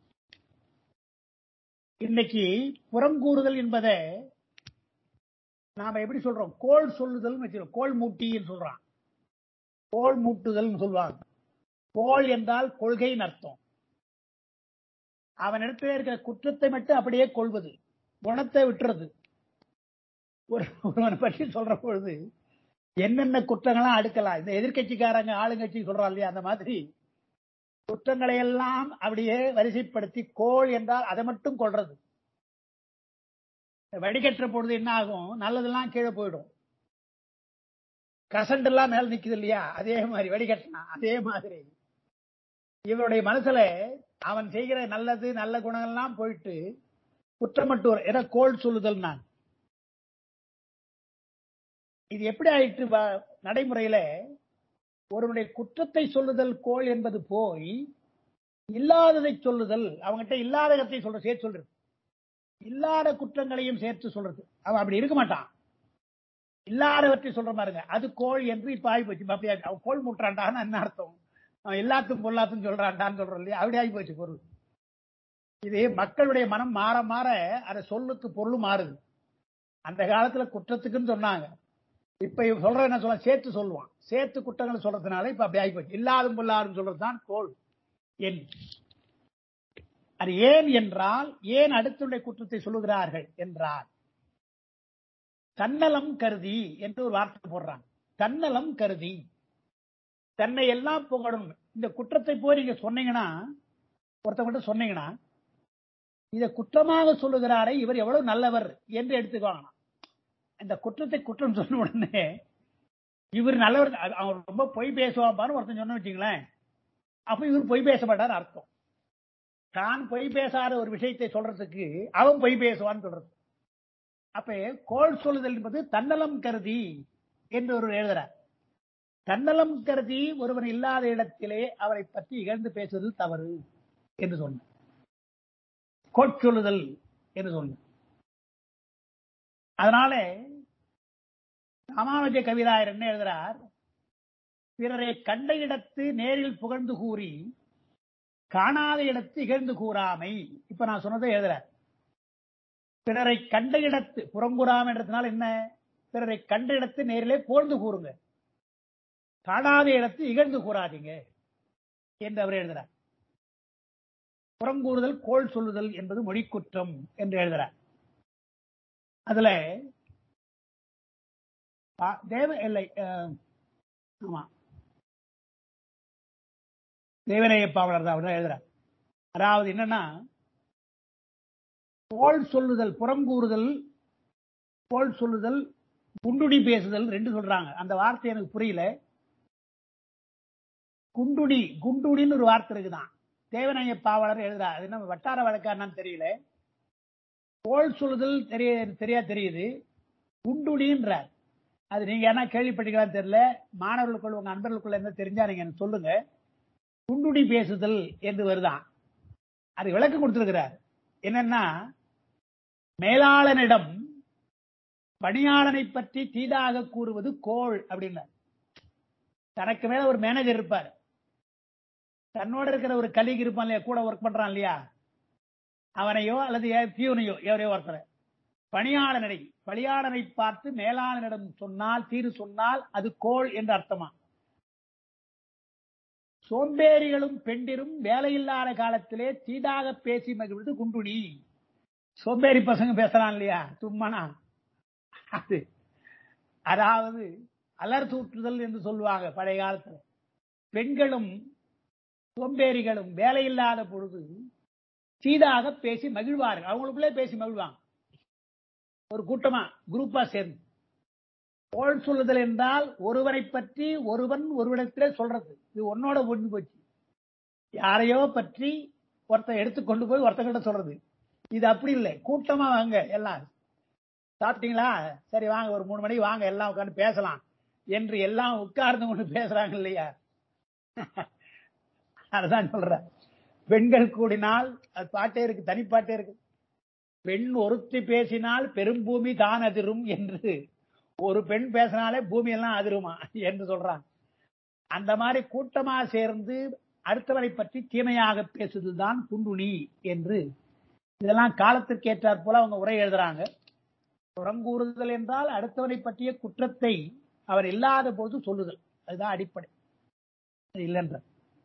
Speaker 2: இன்னைக்கு புறங்கூறுதல் என்பதை நாம எப்படி சொல்றோம் கோல் சொல்லுதல் வச்சுக்கிறோம் கோல் மூட்டின்னு சொல்றான் கோல் மூட்டுதல் சொல்லுவாங்க கோல் என்றால் கொள்கைன்னு அர்த்தம் அவனிடத்துல இருக்கிற குற்றத்தை மட்டும் அப்படியே கொள்வது குணத்தை விட்டுறது ஒரு ஒருவனை பற்றி சொல்ற பொழுது என்னென்ன குற்றங்கள்லாம் அடுக்கலாம் இந்த எதிர்கட்சிக்காரங்க ஆளுங்கட்சி சொல்றான் இல்லையா அந்த மாதிரி குற்றங்களை எல்லாம் அப்படியே வரிசைப்படுத்தி கோள் என்றால் அதை மட்டும் கொள்றது வடிகட்டுற பொழுது என்ன ஆகும் நல்லதெல்லாம் கீழே போயிடும் கசண்ட் எல்லாம் மேல நிக்குது இல்லையா அதே மாதிரி வடிகட்டினா அதே மாதிரி இவருடைய மனசுல அவன் செய்கிற நல்லது நல்ல குணங்கள்லாம் போயிட்டு குற்றம் மட்டும் வரும். ஏன்னா கோல் சொல்லுதல் நான் இது எப்படி ஆயிட்டு வ- நடைமுறையில ஒருவனுடைய குற்றத்தை சொல்லுதல் கோல் என்பது போய் இல்லாததை சொல்லுதல் அவங்ககிட்ட இல்லாததை சொல்ற சேர்த்து சொல்றது இல்லாத குற்றங்களையும் சேர்த்து சொல்றது அவன் அப்படி இருக்க மாட்டான் இல்லாதவற்றை சொல்ற பாருங்க அது கோள் என்று இப்ப ஆகி போச்சு அப்படி ஆகி- அவன் கோள் முட்டுறான்டான்னு என்ன அர்த்தம் அவன் எல்லாத்துக்கும் பொல்லாத்தும் சொல்றான்டான்னு சொல்றோம் இல்லையா அப்படி ஆகி போச்சு பொருள் இது மக்களுடைய மனம் மாற மாற அந்த சொல்லுக்கு பொருள் மாறுது அந்த காலத்துல குற்றத்துக்குன்னு சொன்னாங்க இப்ப இவன் சொல்ற என்ன சொல்ல சேர்த்து சொல்லுவான் சேர்த்து குற்றங்கள் சொல்றதுனால இப்ப அப்படி ஆகி போச்சு இல்லாதும் பொல்லாதும் சொல்றதுதான் கோள் எண் அது ஏன் என்றால் ஏன் அடுத்துடைய குற்றத்தை சொல்லுகிறார்கள் என்றால் தன்னலம் கருதி என்று ஒரு வார்த்தை போடுறாங்க தன்னலம் கருதி தன்னை எல்லாம் புகழணும் இந்த குற்றத்தை போய் நீங்க சொன்னீங்கன்னா ஒருத்தவங்கிட்ட சொன்னீங்கன்னா இதை குற்றமாக சொல்லுகிறாரே இவர் எவ்வளவு நல்லவர் என்று எடுத்துக்குவாங்க இந்த குற்றத்தை குற்றம் சொன்ன உடனே இவர் நல்லவர் அது- அவன் ரொம்ப பொய் பேசுவான் பாரு ஒருத்தன் சொன்ன வச்சுங்களேன் அப்ப இவர் பொய் பேச மாட்டார் அர்த்தம் தான் பொய் பேசாத ஒரு விஷயத்தை சொல்றதுக்கு அவன் பொய் பேசுவான்னு சொல்றது அப்ப கோல் சொல்லுதல் என்பது தன்னலம் கருதி என்று ஒரு எழுதுறார் தன்னலம் கருதி ஒருவன் இல்லாத இடத்திலே அவரை பற்றி இகழ்ந்து பேசுவது தவறு என்று சொன்ன கோட்சொல்லுதல் என்று சொன்ன அதனால ராமானுஜ கவிராயர் என்ன எழுதுறார் பிறரை கண்ட இடத்து நேரில் புகழ்ந்து கூறி காணாத இடத்து இகழ்ந்து கூறாமை இப்ப நான் சொன்னதை எழுதுறார் பிறரை கண்ட இடத்து புறங்கூறாமன்றதுனால என்ன பிறரை கண்ட இடத்து நேரிலே புகழ்ந்து கூறுங்க காணாத இடத்து இகழ்ந்து கூறாதீங்க என்று அவர் எழுதுறார் புறங்கூறுதல் கோள் சொல்லுதல் என்பது மொழிக்குற்றம் என்று எழுதுறார் அதுல பா- தேவ இல்லை அஹ், ஆமா தேவநேயப்பாவலர் தான் அவர் தான் எழுதுறார் அதாவது என்னன்னா கோள் சொல்லுதல் புறங்கூறுதல் கோள் சொல்லுதல் குண்டுடி பேசுதல் ரெண்டு சொல்றாங்க அந்த வார்த்தை எனக்கு புரியல குண்டுடி குண்டுடின்னு ஒரு வார்த்தை இருக்குதான் தேவநாய பாவலர் எழுதுறா அது என்ன வட்டார வழக்கான்னு தெரியல கோள் சொல்லுதல் தெரிய தெரியா தெரியுது குண்டுடின்றார் அது நீங்க என்ன கேள்விப்பட்டீங்களான்னு தெரியல மாணவர்களுக்குள்ள உங்க நண்பர்களுக்குள்ள என்ன தெரிஞ்சா நீங்க எனக்கு சொல்லுங்க குண்டுடி பேசுதல் என்று வருதான் அது விளக்கம் கொடுத்திருக்கிறார் என்னன்னா மேலாளனிடம் பணியாளனை பற்றி தீதாக கூறுவது கோள் அப்படின்னார் தனக்கு மேல ஒரு மேனேஜர் இருப்பார் தன்னோட இருக்கிற ஒரு கலீக் இருப்பான் இல்லையா கூட ஒர்க் பண்றான் இல்லையா அவனையோ அல்லது பியூனையோ எவரையோ ஒருத்தரை பணியாளனை பணியாளனை பார்த்து மேலாளனிடம் சொன்னால் தீரு சொன்னால் அது கோள் என்று அர்த்தமா சோம்பேறிகளும் பெண்டிரும் வேலையில்லாத காலத்திலே தீதாக பேசி மகிழ்வது குண்டுணி சோம்பேறி பசங்க பேசுறான் இல்லையா சும்மானா அது அதாவது அலர் தூற்றுதல் என்று சொல்லுவாங்க பழைய காலத்துல பெண்களும் சோம்பேறிகளும் வேலையில்லாத பொழுது சீதாக பேசி மகிழ்வார்கள் அவங்களுக்குள்ளே பேசி மகிழ்வாங்க ஒரு கூட்டமா குரூப்பா சேர்ந்து கோள் சொல்லுதல் என்றால் ஒருவரை பற்றி ஒருவன் ஒருவரிடத்திலே சொல்றது இது உன்னோட முடிஞ்சு போச்சு யாரையோ பற்றி ஒருத்தன் எடுத்துக்கொண்டு போய் ஒருத்தங்கிட்ட சொல்றது இது அப்படி இல்லை கூட்டமா வாங்க எல்லாம் சாப்பிட்டீங்களா சரி வாங்க ஒரு மூணு மணிக்கு வாங்க எல்லாம் உட்காந்து பேசலாம் என்று எல்லாம் உட்கார்ந்து கொண்டு பேசுறாங்க இல்லையா அதுதான் சொல்றேன் பெண்கள் கூடினால் அது பாட்டே இருக்கு தனிப்பாட்டே இருக்கு பெண் ஒருத்தி பேசினால் பெரும்பூமி தான் அதிரும் என்று ஒரு பெண் பேசினாலே பூமி எல்லாம் அதிருமா என்று சொல்றாங்க அந்த மாதிரி கூட்டமா சேர்ந்து அடுத்தவரை பற்றி தீமையாக பேசுதல் தான் குண்டுணி என்று இதெல்லாம் காலத்திற்கு ஏற்றாற் போல அவங்க உரை எழுதுறாங்க புறங்கூறுதல் என்றால் அடுத்தவரை பற்றிய குற்றத்தை அவர் இல்லாத போது சொல்லுதல் அதுதான் அடிப்படை அது இல்லைன்ற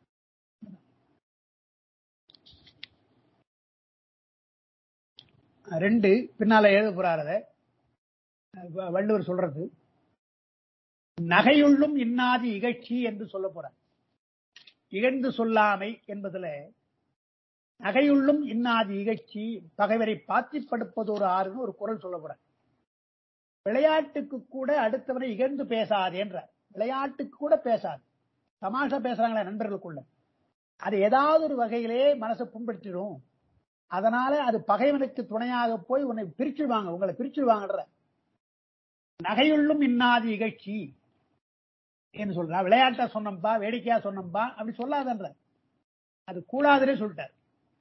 Speaker 2: ரெண்டு பின்னால எழுத போறாரு அதை வ- வள்ளுவர் சொல்றது நகையுள்ளும் இன்னாதி இகழ்ச்சி என்று சொல்ல போறார் இகழ்ந்து சொல்லாமை என்பதுல நகையுள்ளும் இன்னாதி இகழ்ச்சி பகைவரை பாத்திப்படுப்பதொரு ஆறுன்னு ஒரு குரல் சொல்ல போறார் விளையாட்டுக்கு கூட அடுத்தவரை இகழ்ந்து பேசாது என்றார் விளையாட்டுக்கு கூட பேசாது தமாஷா பேசுறாங்களே நண்பர்களுக்குள்ள அது ஏதாவது ஒரு வகையிலே மனசை புண்படுத்திடும் அதனால அது பகைவனுக்கு துணையாக போய் உன்னை பிரிச்சிடுவாங்க உங்களை பிரிச்சிடுவாங்கன்ற நகையுள்ளும் இன்னாதி இகழ்ச்சி என்று சொல்றா விளையாட்டா சொன்னம்பா வேடிக்கையா சொன்னம்பா அப்படி சொல்லாதன்ற அது கூடாதுன்னே சொல்லிட்டார்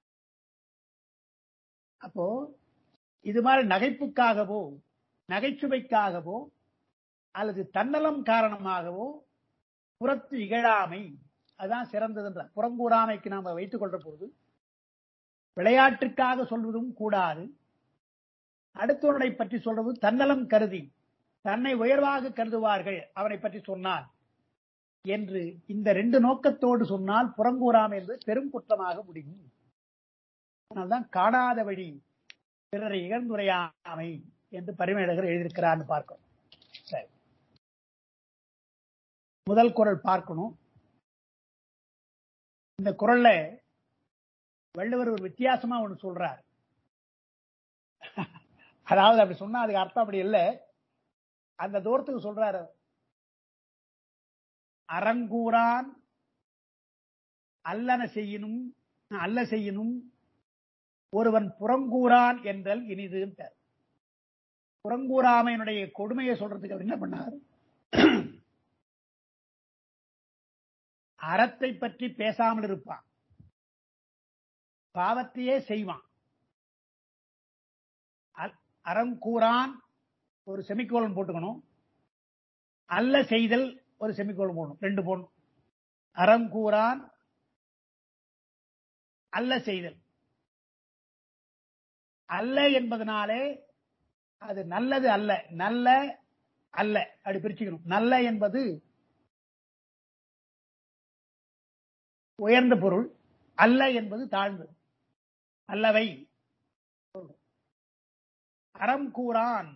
Speaker 2: அப்போ இது மாதிரி நகைப்புக்காகவோ நகைச்சுவைக்காகவோ அல்லது தன்னலம் காரணமாகவோ புறத்து இகழாமை அதுதான் சிறந்ததுன்ற புறங்கூறாமைக்கு நாம வைத்துக் கொள்ற பொழுது விளையாட்டுக்காக சொல்வதும் கூடாது அடுத்தவனை பற்றி சொல்றது தன்னலம் கருதி தன்னை உயர்வாக கருதுவார்கள் அவனை பற்றி சொன்னார் என்று இந்த ரெண்டு நோக்கத்தோடு சொன்னால் புறங்கூறாமை என்பது பெரும் குற்றமாக முடியும் அதனால்தான் காணாத வழி பிறரை இகழ்ந்துரையாமை என்று பரிமையழகர் எழுதியிருக்கிறார்னு பார்க்கிறோம் சரி முதல் குரல் பார்க்கணும் இந்த குரல்ல வள்ளுவர் ஒரு வித்தியாசமா ஒண்ணு சொல்றார் அதாவது அப்படி சொன்னா அதுக்கு அர்த்தம் அப்படி இல்லை அந்த தூரத்துக்கு சொல்றாரு அறங்கூறான் அல்லன செய்யணும் அல்ல செய்யணும் ஒருவன் புறங்கூறான் என்றல் இனிதுன்றார் புறங்கூறாமையினுடைய கொடுமையை சொல்றதுக்கு அவர் என்ன பண்ணார் அறத்தை பற்றி பேசாமல் இருப்பான் பாவத்தையே செய்வான் அ- அறம் கூறான் ஒரு செமிக்கோலன் போட்டுக்கணும் அல்ல செய்தல் ஒரு செமிக்கோலன் போடணும் ரெண்டு போடணும் அறம் கூறான் அல்ல செய்தல் அல்ல என்பதனாலே அது நல்லது அல்ல நல்ல அல்ல அப்படி பிரிச்சுக்கணும் நல்ல என்பது உயர்ந்த பொருள் அல்ல என்பது தாழ்ந்தது அல்லவை அறம் கூறான்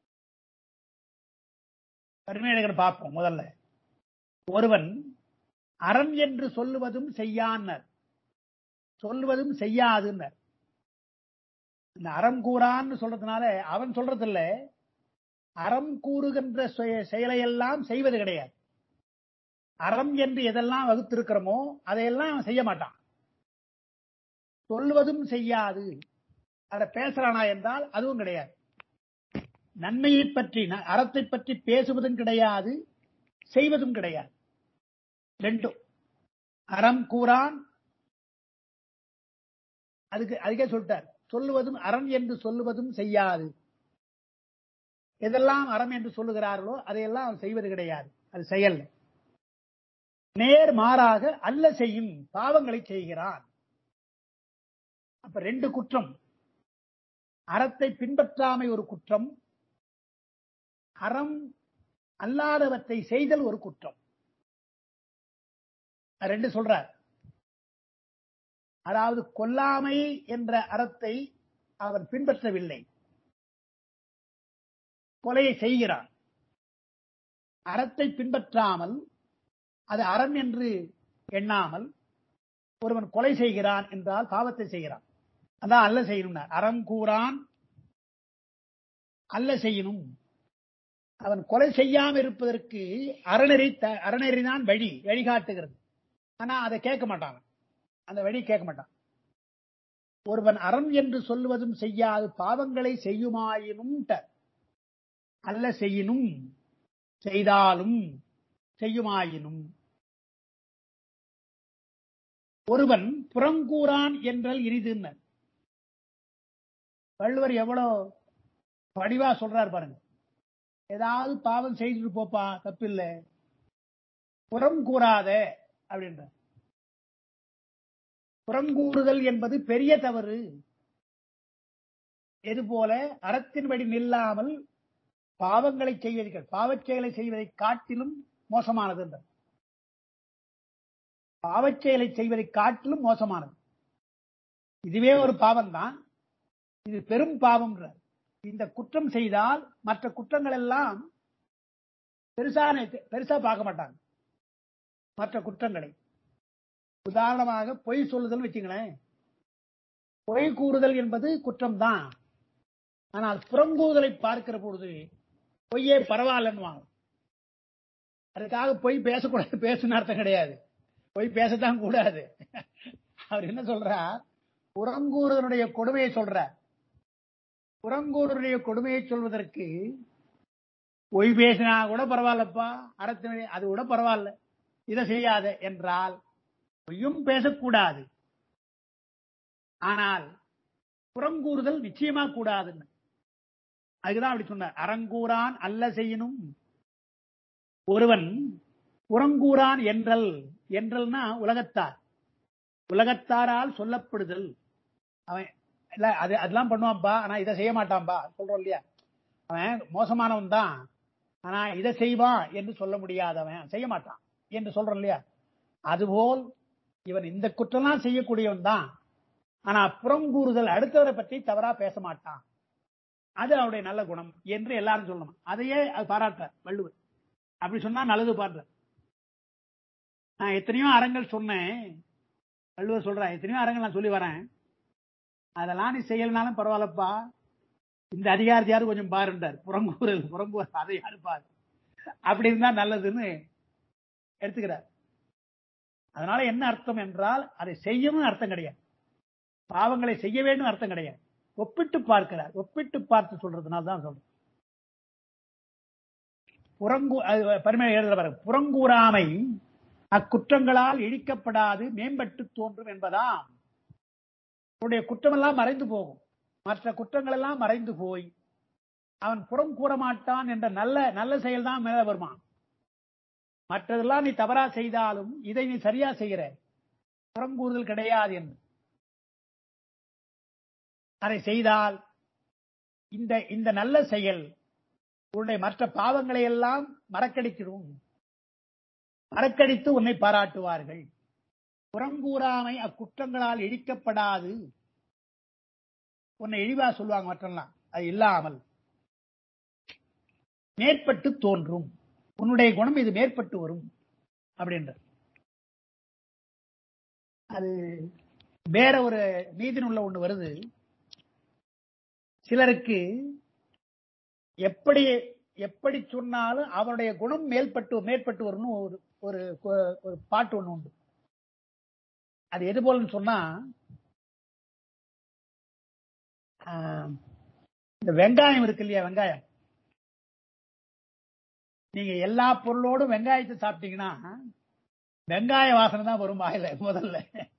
Speaker 2: பரிமேலகர் பார்ப்போம் முதல்ல ஒருவன் அறம் என்று சொல்லுவதும் செய்யான்னர் சொல்லுவதும் செய்யாதுன்னர் இந்த அறம் கூறான்னு சொல்றதுனால அவன் சொல்றது இல்ல அறம் கூறுகின்ற செய- செயலையெல்லாம் செய்வது கிடையாது அறம் என்று எதெல்லாம் வகுத்திருக்கிறோமோ அதையெல்லாம் அவன் செய்ய மாட்டான் சொல்வதும் செய்யாது அத பேசுறானா என்றால் அதுவும் கிடையாது நன்மையை பற்றி ந- அறத்தை பற்றி பேசுவதும் கிடையாது செய்வதும் கிடையாது ரெண்டும் அறம் கூறான் அதுக்கு அதுக்கே சொல்லிட்டார் சொல்லுவதும் அறம் என்று சொல்லுவதும் செய்யாது எதெல்லாம் அறம் என்று சொல்லுகிறார்களோ அதையெல்லாம் அவன் செய்வது கிடையாது அது செயல் நேர் மாறாக அல்ல செய்யும் பாவங்களை செய்கிறான் அப்ப ரெண்டு குற்றம் அறத்தை பின்பற்றாமை ஒரு குற்றம் அறம் அல்லாதவற்றை செய்தல் ஒரு குற்றம் ரெண்டு சொல்றார் அதாவது கொல்லாமை என்ற அறத்தை அவன் பின்பற்றவில்லை கொலையை செய்கிறான் அறத்தை பின்பற்றாமல் அது அறம் என்று எண்ணாமல் ஒருவன் கொலை செய்கிறான் என்றால் பாவத்தை செய்கிறான் அதான் அல்ல செய்யணும் அறம் கூறான் அல்ல செய்யணும் அவன் கொலை செய்யாம இருப்பதற்கு அறநெறி அறநெறி தான் வழி வழிகாட்டுகிறது ஆனா அதை கேட்க மாட்டான் அந்த வழி கேட்க மாட்டான் ஒருவன் அறம் என்று சொல்வதும் செய்யாது பாவங்களை செய்யுமாயினும் அல்ல செய்யினும் செய்தாலும் செய்யுமாயினும் ஒருவன் புறங்கூறான் என்றால் இனிதுன்னர் வள்ளுவர் எவ்வளவு படிவா சொல்றார் பாருங்க ஏதாவது பாவம் செய்துட்டு போப்பா தப்பில்லை புறம் கூறாத அப்படின்ற புறங்கூறுதல் என்பது பெரிய தவறு இது போல அறத்தின்படி நில்லாமல் பாவங்களை செய்வதை பாவச் செயலை செய்வதை காட்டிலும் மோசமானது என்றார் பாவச் செயலை செய்வதை காட்டிலும் மோசமானது இதுவே ஒரு பாவம் தான் இது பெரும் பாவம் இந்த குற்றம் செய்தால் மற்ற குற்றங்கள் எல்லாம் பெருசான பெருசா பார்க்க மாட்டாங்க மற்ற குற்றங்களை உதாரணமாக பொய் சொல்லுதல் வச்சுங்களேன் பொய் கூறுதல் என்பது குற்றம் தான் ஆனால் புறங்கூறுதலை பார்க்கிற பொழுது பொய்யே பரவாயில்லன்னு அதுக்காக பொய் பேசக்கூடாது பேசுன அர்த்தம் கிடையாது பொய் பேசத்தான் கூடாது அவர் என்ன சொல்றார் புறங்கூறுதனுடைய கொடுமையை சொல்றார் புறங்கூறுடைய கொடுமையை சொல்வதற்கு பொய் பேசினா கூட பரவாயில்லப்பா அறத்தினே அது கூட பரவாயில்ல இதை செய்யாத என்றால் பொய்யும் பேசக்கூடாது ஆனால் புறங்கூறுதல் நிச்சயமா கூடாதுன்னு அதுக்குதான் அப்படி சொன்னார் அறங்கூறான் அல்ல செய்யணும் ஒருவன் புறங்கூறான் என்றல் என்றல்னா உலகத்தார் உலகத்தாரால் சொல்லப்படுதல் அவன் இல்ல அது அதெல்லாம் பண்ணுவான்பா ஆனா இதை செய்ய மாட்டான்பா சொல்றோம் இல்லையா அவன் மோசமானவன் தான் ஆனா இதை செய்வான் என்று சொல்ல முடியாதவன் செய்ய மாட்டான் என்று சொல்றோம் இல்லையா அதுபோல் இவன் இந்த குற்றம்லாம் செய்யக்கூடியவன் தான் ஆனா புறங்கூறுதல் அடுத்தவரை பற்றி தவறா பேச மாட்டான் அது அவருடைய நல்ல குணம் என்று எல்லாரும் சொல்லணும் அதையே அது பாராட்ட வள்ளுவர் அப்படி சொன்னா நல்லது பாடுற நான் எத்தனையோ அறங்கள் சொன்னேன் வள்ளுவர் சொல்றேன் எத்தனையோ அறங்கள் நான் சொல்லி வரேன் அதெல்லாம் நீ செய்யலனாலும் பரவாயில்லப்பா இந்த அதிகாரத்தையாரு கொஞ்சம் பாருண்டார் புறங்கூறல் புறங்கூறல் அதை யாரு பாரு அப்படி இருந்தா நல்லதுன்னு எடுத்துக்கிறார் அதனால என்ன அர்த்தம் என்றால் அதை செய்யணும் அர்த்தம் கிடையாது பாவங்களை செய்ய வேண்டும் அர்த்தம் கிடையாது ஒப்பிட்டு பார்க்கிறார் ஒப்பிட்டு பார்த்து சொல்றதுனால தான் சொல்றேன் புறங்கூ பரிமையை எழுதுற பாருங்க புறங்கூறாமை அக்குற்றங்களால் இழிக்கப்படாது மேம்பட்டு தோன்றும் என்பதாம் அவனுடைய குற்றமெல்லாம் மறைந்து போகும் மற்ற குற்றங்கள் எல்லாம் மறைந்து போய் அவன் புறம் கூற மாட்டான் என்ற நல்ல நல்ல செயல் தான் மேல வருமா மற்றதெல்லாம் நீ தவறா செய்தாலும் இதை நீ சரியா செய்கிற புறம் கூறுதல் கிடையாது என்று அதை செய்தால் இந்த இந்த நல்ல செயல் உன்னுடைய மற்ற பாவங்களை எல்லாம் மறக்கடிக்கிறோம் மறக்கடித்து உன்னை பாராட்டுவார்கள் புறங்கூறாமை அக்குற்றங்களால் இழிக்கப்படாது உன்னை இழிவா சொல்லுவாங்க மற்றெல்லாம் அது இல்லாமல் மேற்பட்டு தோன்றும் உன்னுடைய குணம் இது மேற்பட்டு வரும் அப்படின்ற அது வேற ஒரு நீதி உள்ள ஒண்ணு வருது சிலருக்கு எப்படி எப்படி சொன்னாலும் அவருடைய குணம் மேல்பட்டு மேற்பட்டு வரும்னு ஒரு ஒரு ஒரு பாட்டு ஒண்ணு உண்டு அது எது போலன்னு சொன்னா இந்த வெங்காயம் இருக்கு இல்லையா வெங்காயம் நீங்க எல்லா பொருளோடும் வெங்காயத்தை சாப்பிட்டீங்கன்னா வெங்காய வாசனை தான் வரும் வாயில முதல்ல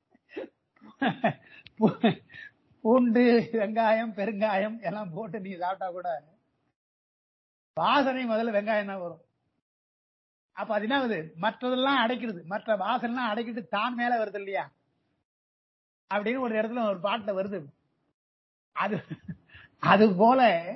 Speaker 2: பூண்டு வெங்காயம் பெருங்காயம் எல்லாம் போட்டு நீங்க சாப்பிட்டா கூட வாசனை முதல்ல வெங்காயம் தான் வரும் அப்ப அது என்ன ஆகுது மற்றதெல்லாம் அடைக்கிறது மற்ற வாசனை அடைக்கிட்டு தான் மேல வருது இல்லையா அப்படின்னு ஒரு இடத்துல ஒரு பாட்டுல வருது அது அது போல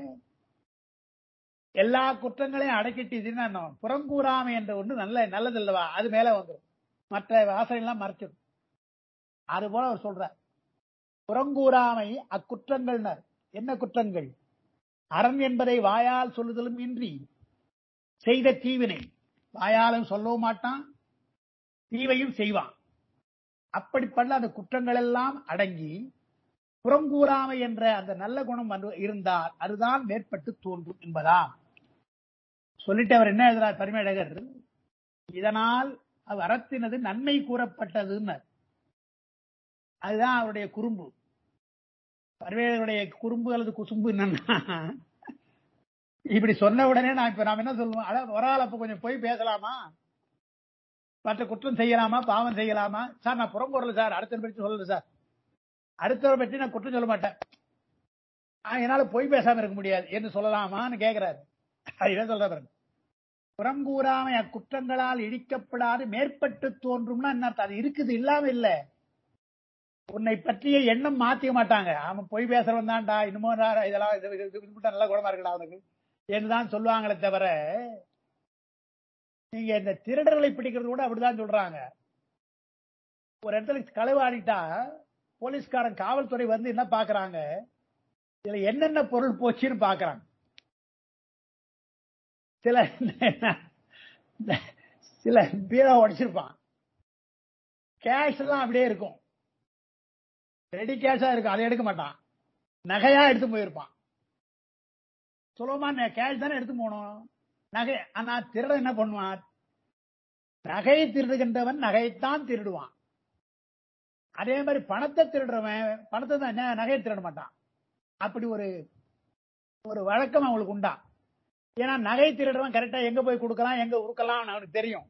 Speaker 2: எல்லா குற்றங்களையும் அடக்கிட்டு இது என்ன புறங்கூறாமை என்ற ஒன்று நல்ல நல்லது இல்லவா அது மேல வந்துடும் மற்ற வாசனை எல்லாம் மறைச்சிடும் அது போல அவர் சொல்றார் புறங்கூறாமை அக்குற்றங்கள்னர் என்ன குற்றங்கள் அறம் என்பதை வாயால் சொல்லுதலும் இன்றி செய்த தீவினை வாயாலும் சொல்லவும் மாட்டான் தீவையும் செய்வான் அப்படிப்பட்ட அந்த குற்றங்கள் எல்லாம் அடங்கி புறங்கூறாமை என்ற அந்த நல்ல குணம் வந்து- இருந்தால் அதுதான் மேற்பட்டு தோன்றும் என்பதாம் சொல்லிட்டு அவர் என்ன எழுதுறார் பரிமேடகர் இதனால் அவ் அறத்தினது நன்மை கூறப்பட்டதுன்னு அதுதான் அவருடைய குறும்பு பரிமேடகருடைய குறும்பு அல்லது குசும்பு என்னன்னா இப்படி சொன்ன உடனே நான் இப்ப நாம என்ன சொல்லுவோம் அட ஒரு ஆள் அப்ப கொஞ்சம் போய் பேசலாமா மற்ற குற்றம் செய்யலாமா பாவம் செய்யலாமா சார் நான் புறம்போடல சார் அடுத்த பற்றி சொல்லல சார் அடுத்தவரை பற்றி நான் குற்றம் சொல்ல மாட்டேன் ஆ, என்னால பொய் பேசாம இருக்க முடியாது என்று சொல்லலாமான்னு கேக்குறாரு அது என்ன சொல்ற பாருங்க புறங்கூறாமை அக்குற்றங்களால் இடிக்கப்படாது மேற்பட்டு தோன்றும்னா என்ன அர்த்தம்? அது இருக்குது இல்லாம இல்ல உன்னை பற்றிய எண்ணம் மாத்திக்க மாட்டாங்க அவன் பொய் பேசுறவன் தான்டா இன்னமும் டா, இதெல்லாம் இது- இது- இது மட்டும் நல்ல குணமா இருக்கடா அவனுக்கு என்றுதான் சொல்லுவாங்களே தவிர நீங்க இந்த திருடர்களை பிடிக்கிறது கூட அப்படிதான் சொல்றாங்க ஒரு இடத்துல களவாடிட்டா போலீஸ்காரன் காவல்துறை வந்து என்ன பாக்குறாங்க இதுல என்னென்ன பொருள் போச்சுன்னு பாக்குறாங்க சில சில பீரோ உடைச்சிருப்பான் கேஷ் எல்லாம் அப்படியே இருக்கும் ரெடி கேஷா இருக்கும் அதை எடுக்க மாட்டான் நகையா எடுத்து போயிருப்பான் சுலபமா கேஷ் தானே எடுத்து போகணும் நகை ஆனா திருடன் என்ன பண்ணுவான் நகையை திருடுகின்றவன் நகையைத்தான் திருடுவான் அதே மாதிரி பணத்தை திருடுறவன் பணத்தை தான் ந- நகையை திருட மாட்டான் அப்படி ஒரு ஒரு வழக்கம் அவங்களுக்கு உண்டா ஏன்னா நகை திருடுறவன் கரெக்டா எங்க போய் கொடுக்கலாம் எங்க உருக்கலாம் அவனுக்கு தெரியும்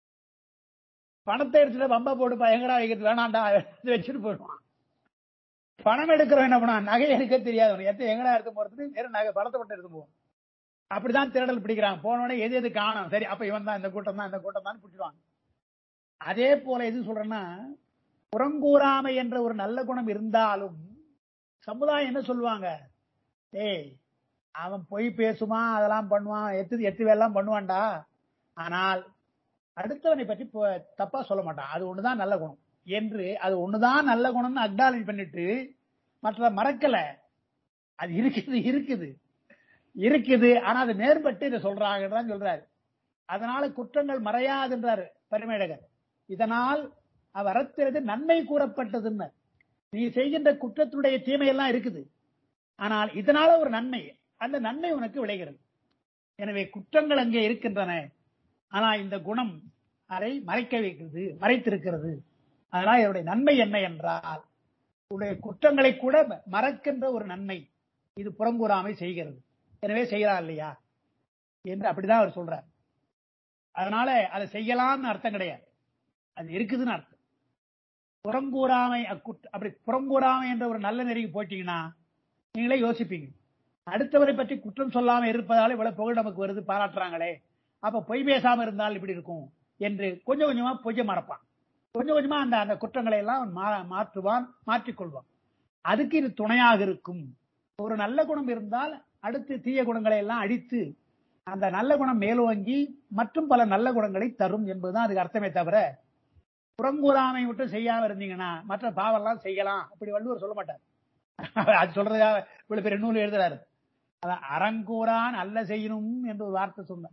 Speaker 2: பணத்தை எடுத்துட்டு பம்ப போட்டு எங்கடா வைக்கிறது வேணாண்டா எடுத்து வச்சுட்டு போயிடுவான் பணம் எடுக்கிறவன் என்ன பண்ணுவான் நகை எடுக்க தெரியாது அவனுக்கு எத்த எங்கடா எடுத்து போறது வேற நகை பணத்தை மட்டும் எடுத்து போவான் அப்படிதான் திருடல் பிடிக்கிறாங்க போன உடனே எது எது காணும் சரி அப்ப இவன் தான் இந்த கூட்டம் தான் இந்த கூட்டம் தான் பிடிச்சிடுவாங்க அதே போல எது சொல்றேன்னா புறங்கூறாமை என்ற ஒரு நல்ல குணம் இருந்தாலும் சமுதாயம் என்ன சொல்லுவாங்க ஏய் அவன் பொய் பேசுவான் அதெல்லாம் பண்ணுவான் எத்து எத்து வேலாம் பண்ணுவான்டா ஆனால் அடுத்தவனை பற்றி பொ- தப்பா சொல்ல மாட்டான் அது ஒண்ணுதான் நல்ல குணம் என்று அது ஒண்ணுதான் நல்ல குணம்னு அக்னாலேஜ் பண்ணிட்டு மற்ற மறக்கல அது இருக்குது இருக்குது இருக்குது ஆனா அது மேற்பட்டு இதை சொல்றாங்கன்னு சொல்றாரு அதனால குற்றங்கள் மறையாதுன்றாரு பரிமேடகர் இதனால் அவ்வரத்திலிருந்து நன்மை கூறப்பட்டதுன்னு நீ செய்கின்ற குற்றத்தினுடைய தீமையெல்லாம் இருக்குது ஆனால் இதனால ஒரு நன்மை அந்த நன்மை உனக்கு விளைகிறது எனவே குற்றங்கள் அங்கே இருக்கின்றன ஆனா இந்த குணம் அதை மறைக்க வைக்கிறது மறைத்திருக்கிறது அதனால் இதனுடைய நன்மை என்ன என்றால் உடைய குற்றங்களை கூட மறக்கின்ற ஒரு நன்மை இது புறங்கூறாமை செய்கிறது எனவே செய்யலாம் இல்லையா என்று அப்படிதான் அவர் சொல்றார் அதனால அதை செய்யலாம்னு அர்த்தம் கிடையாது அது இருக்குதுன்னு அர்த்தம் புறங்கூறாமை அக்குற்ற- அப்படி புறங்கூறாமை என்ற ஒரு நல்ல நெறிக்கு போயிட்டீங்கன்னா நீங்களே யோசிப்பீங்க அடுத்தவரை பற்றி குற்றம் சொல்லாம இருப்பதால இவ்வளவு புகழ் நமக்கு வருது பாராட்டுறாங்களே அப்ப பொய் பேசாம இருந்தால் இப்படி இருக்கும் என்று கொஞ்சம் கொஞ்சமா பொய்ய மறப்பான் கொஞ்சம் கொஞ்சமா அந்த அந்த குற்றங்களை எல்லாம் அவன் மா- மாற்றுவான் மாற்றிக்கொள்வான் அதுக்கு இது துணையாக இருக்கும் ஒரு நல்ல குணம் இருந்தால் அடுத்து தீய குணங்களை எல்லாம் அழித்து அந்த நல்ல குணம் மேலோங்கி மற்றும் பல நல்ல குணங்களை தரும் என்பதுதான் அதுக்கு அர்த்தமே தவிர புறங்கூறாமை மட்டும் செய்யாம இருந்தீங்கன்னா மற்ற பாவெல்லாம் செய்யலாம் அப்படி வள்ளுவர் சொல்ல மாட்டார் அது சொல்றதா இவ்வளவு பெரிய நூல் எழுதுறாரு அதான் அறங்கூறான் அல்ல செய்யணும் என்று ஒரு வார்த்தை சொன்னார்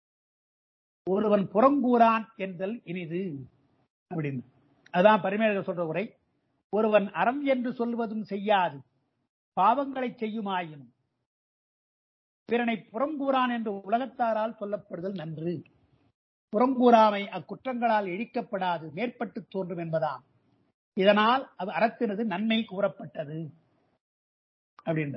Speaker 2: ஒருவன் புறங்கூறான் என்றல் இனிது அப்படின்னு அதான் பரிமேலகர் சொல்ற உரை ஒருவன் அறம் என்று சொல்வதும் செய்யாது பாவங்களை செய்யுமாயினும் பிறனை புறங்கூறான் என்று உலகத்தாரால் சொல்லப்படுதல் நன்று புறங்கூறாமை அக்குற்றங்களால் இழிக்கப்படாது மேற்பட்டு தோன்றும் என்பதாம் இதனால் அது அறத்தினது நன்மை கூறப்பட்டது அப்படின்ற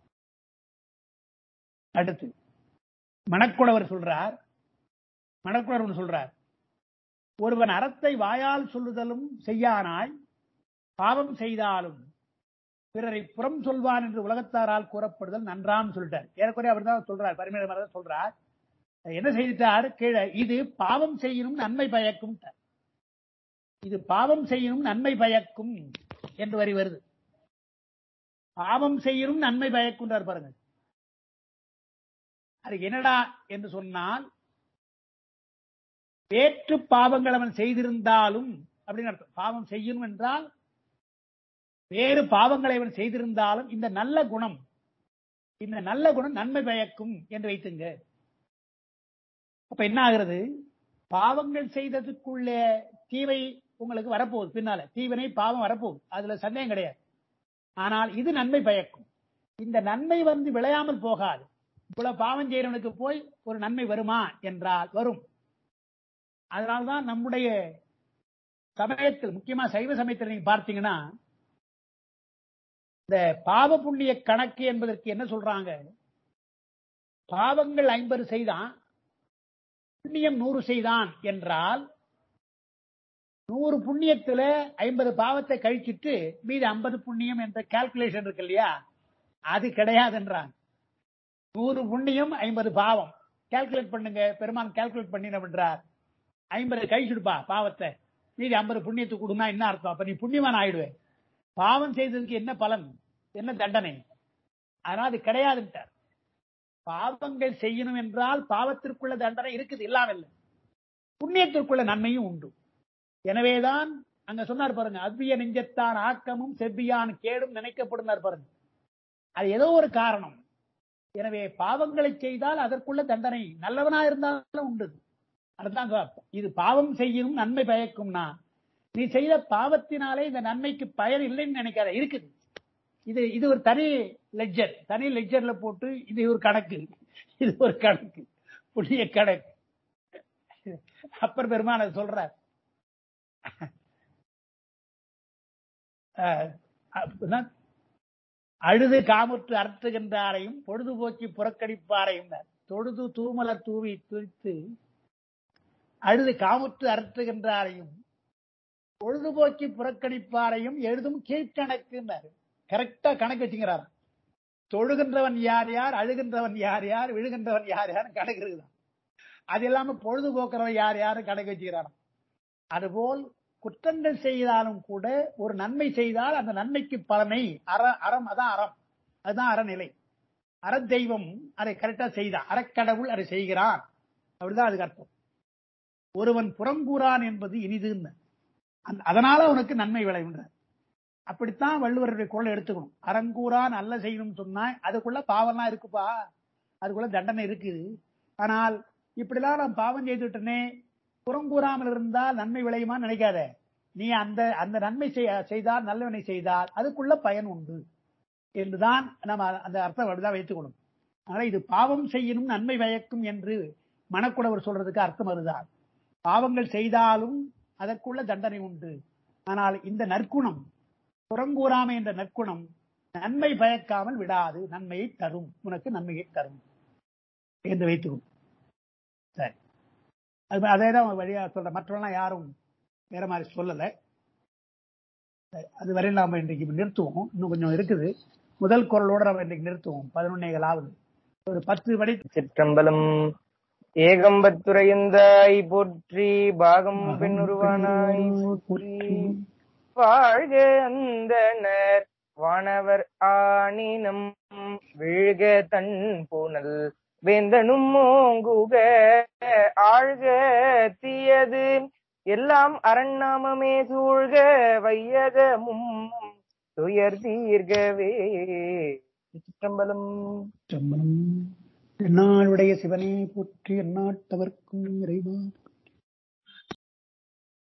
Speaker 2: அடுத்து மணக்குடவர் சொல்றார் மணக்குடவர் ஒன்று சொல்றார் ஒருவன் அறத்தை வாயால் சொல்லுதலும் செய்யானாய் பாவம் செய்தாலும் பிறரை புறம் சொல்வான் என்று உலகத்தாரால் கூறப்படுதல் நன்றாம் சொல்லிட்டார் ஏறக்குறைய அப்படிதான் சொல்றார் பரிமையில தான் சொல்றார் என்ன செய்துட்டார் கீழே இது பாவம் செய்யணும் நன்மை பயக்கும் இது பாவம் செய்யணும் நன்மை பயக்கும் என்று வரி வருது பாவம் செய்யணும் நன்மை பயக்குன்றார் பாருங்க அது என்னடா என்று சொன்னால் வேற்று பாவங்கள் அவன் செய்திருந்தாலும் அப்படின்னு அர்த்தம் பாவம் செய்யணும் என்றால் வேறு பாவங்களை அவன் செய்திருந்தாலும் இந்த நல்ல குணம் இந்த நல்ல குணம் நன்மை பயக்கும் என்று வைத்துங்க அப்ப என்ன ஆகிறது பாவங்கள் செய்ததுக்குள்ள தீவை உங்களுக்கு வரப்போகுது பின்னால தீவினை பாவம் வரப்போகுது அதுல சந்தேகம் கிடையாது ஆனால் இது நன்மை பயக்கும் இந்த நன்மை வந்து விளையாமல் போகாது இவ்வளவு பாவம் செய்யறவனுக்கு போய் ஒரு நன்மை வருமா என்றால் வரும் அதனால்தான் நம்முடைய சமயத்தில் முக்கியமா சைவ சமயத்தில் நீங்க பார்த்தீங்கன்னா இந்த பாவ புண்ணிய கணக்கு என்பதற்கு என்ன சொல்றாங்க பாவங்கள் ஐம்பது செய்தான் புண்ணியம் நூறு செய்தான் என்றால் நூறு புண்ணியத்துல ஐம்பது பாவத்தை கழிச்சிட்டு மீது ஐம்பது புண்ணியம் என்ற கால்குலேஷன் இருக்கு இல்லையா அது கிடையாதுன்றாங்க நூறு புண்ணியம் ஐம்பது பாவம் கால்குலேட் பண்ணுங்க பெருமான் கால்குலேட் பண்ணி என்ன பண்றார் ஐம்பது கழிச்சுடுப்பா பாவத்தை மீதி ஐம்பது புண்ணியத்துக்கு கொடுனா என்ன அர்த்தம் அப்ப நீ புண்ணியவான் ஆயிடுவேன் பாவம் செய்ததுக்கு என்ன பலன் என்ன தண்டனை அதனால அது கிடையாதுன்ட்டார் பாவங்கள் செய்யணும் என்றால் பாவத்திற்குள்ள தண்டனை இருக்குது இல்லாமல் இல்லை புண்ணியத்திற்குள்ள நன்மையும் உண்டு எனவேதான் அங்க சொன்னார் பாருங்க அவ்விய நெஞ்சத்தான் ஆக்கமும் செவ்வியான் கேடும் நினைக்கப்படுனார் பாருங்க அது ஏதோ ஒரு காரணம் எனவே பாவங்களை செய்தால் அதற்குள்ள தண்டனை நல்லவனா இருந்தாலும் உண்டு அதுதான் சார். இது பாவம் செய்யணும் நன்மை பயக்கும்னா நீ செய்த பாவத்தினாலே இந்த நன்மைக்கு பயன் இல்லைன்னு நினைக்காத இருக்குது இது இது ஒரு தனி லெட்ஜர் தனி லெட்ஜர்ல போட்டு இது ஒரு கணக்கு இது ஒரு கணக்கு புண்ணிய கணக்கு அப்பர் பெருமான் அதை சொல்றார் அஹ், அப்படிதான் அழுது காமுற்று அர்த்துகின்றாரையும் பொழுதுபோக்கி புறக்கணிப்பாரையும் தொழுது தூமலர் தூவி துரித்து அழுது காமுற்று அர்த்துகின்றாரையும் பொழுதுபோக்கி புறக்கணிப்பாரையும் எழுதும் கீழ்கணக்குன்னாரு கரெக்டா கணக்கு வச்சுங்கிறார் தொழுகின்றவன் யார் யார் அழுகின்றவன் யார் யார் விழுகின்றவன் யார் யார் கணக்கு இருக்குதான் அது இல்லாம பொழுதுபோக்குறவன் யார் யாரு கணக்கு வச்சுக்கிறாராம் அதுபோல் குற்றங்கள் செய்தாலும் கூட ஒரு நன்மை செய்தால் அந்த நன்மைக்கு பலனை அற அறம் அதான் அறம் அதுதான் அறநிலை அறத்தெய்வம் அதை கரெக்டா செய்தான் அறக்கடவுள் அதை செய்கிறான் அப்படிதான் அதுக்கு அர்த்தம் ஒருவன் புறங்கூறான் என்பது இனிதுன்னு அந்த- அதனால அவனுக்கு நன்மை விளைவுன்ற அப்படித்தான் வள்ளுவருடைய குரலை எடுத்துக்கணும் அறங்கூறான் அல்ல செய்யணும்னு சொன்னா அதுக்குள்ள பாவம்லாம் இருக்குப்பா அதுக்குள்ள தண்டனை இருக்குது ஆனால் இப்படிலாம் நான் பாவம் செய்துட்டனே புறங்கூறாமல் இருந்தால் நன்மை விளையுமான்னு நினைக்காத நீ அந்த அந்த நன்மை செய்- செய்தால் நல்லவனை செய்தால் அதுக்குள்ள பயன் உண்டு என்றுதான் நம்ம அந்த அர்த்தம் அப்படிதான் வைத்துக்கணும் அதனால இது பாவம் செய்யணும் நன்மை பயக்கும் என்று மனக்குடவர் சொல்றதுக்கு அர்த்தம் அதுதான் பாவங்கள் செய்தாலும் அதற்குள்ள தண்டனை உண்டு ஆனால் இந்த நற்குணம் புறங்கூறாமை என்ற நற்குணம் நன்மை பயக்காமல் விடாது நன்மையை தரும் உனக்கு நன்மையை தரும் என்று வைத்துக்கணும் சரி அது அதே தான் வழியா சொல்ற மற்றவெல்லாம் யாரும் வேற மாதிரி சொல்லல சரி, அது வரை நாம இன்றைக்கு நிறுத்துவோம் இன்னும் கொஞ்சம் இருக்குது முதல் குரலோட நம்ம இன்றைக்கு நிறுத்துவோம் பதினொன்னேகள் ஆகுது ஒரு பத்து படி
Speaker 1: சிற்றம்பலம் ஏகம்பத்துறையந்தாய் போற்றி பாகம் பெண்ணுருவானாய் போற்றி வாழ்க அந்தனர் வானவர் ஆணினம் வீழ்க தன் பூனல் வேந்தனும் ஓங்குக ஆழ்க தீயது எல்லாம் அரண்நாமமே சூழ்க வையகமும் துயர் தீர்கவே சிற்றம்பலம்
Speaker 2: என்னாளுடைய சிவனே போற்றி எந்நாட்டவர்க்கும் இறைவா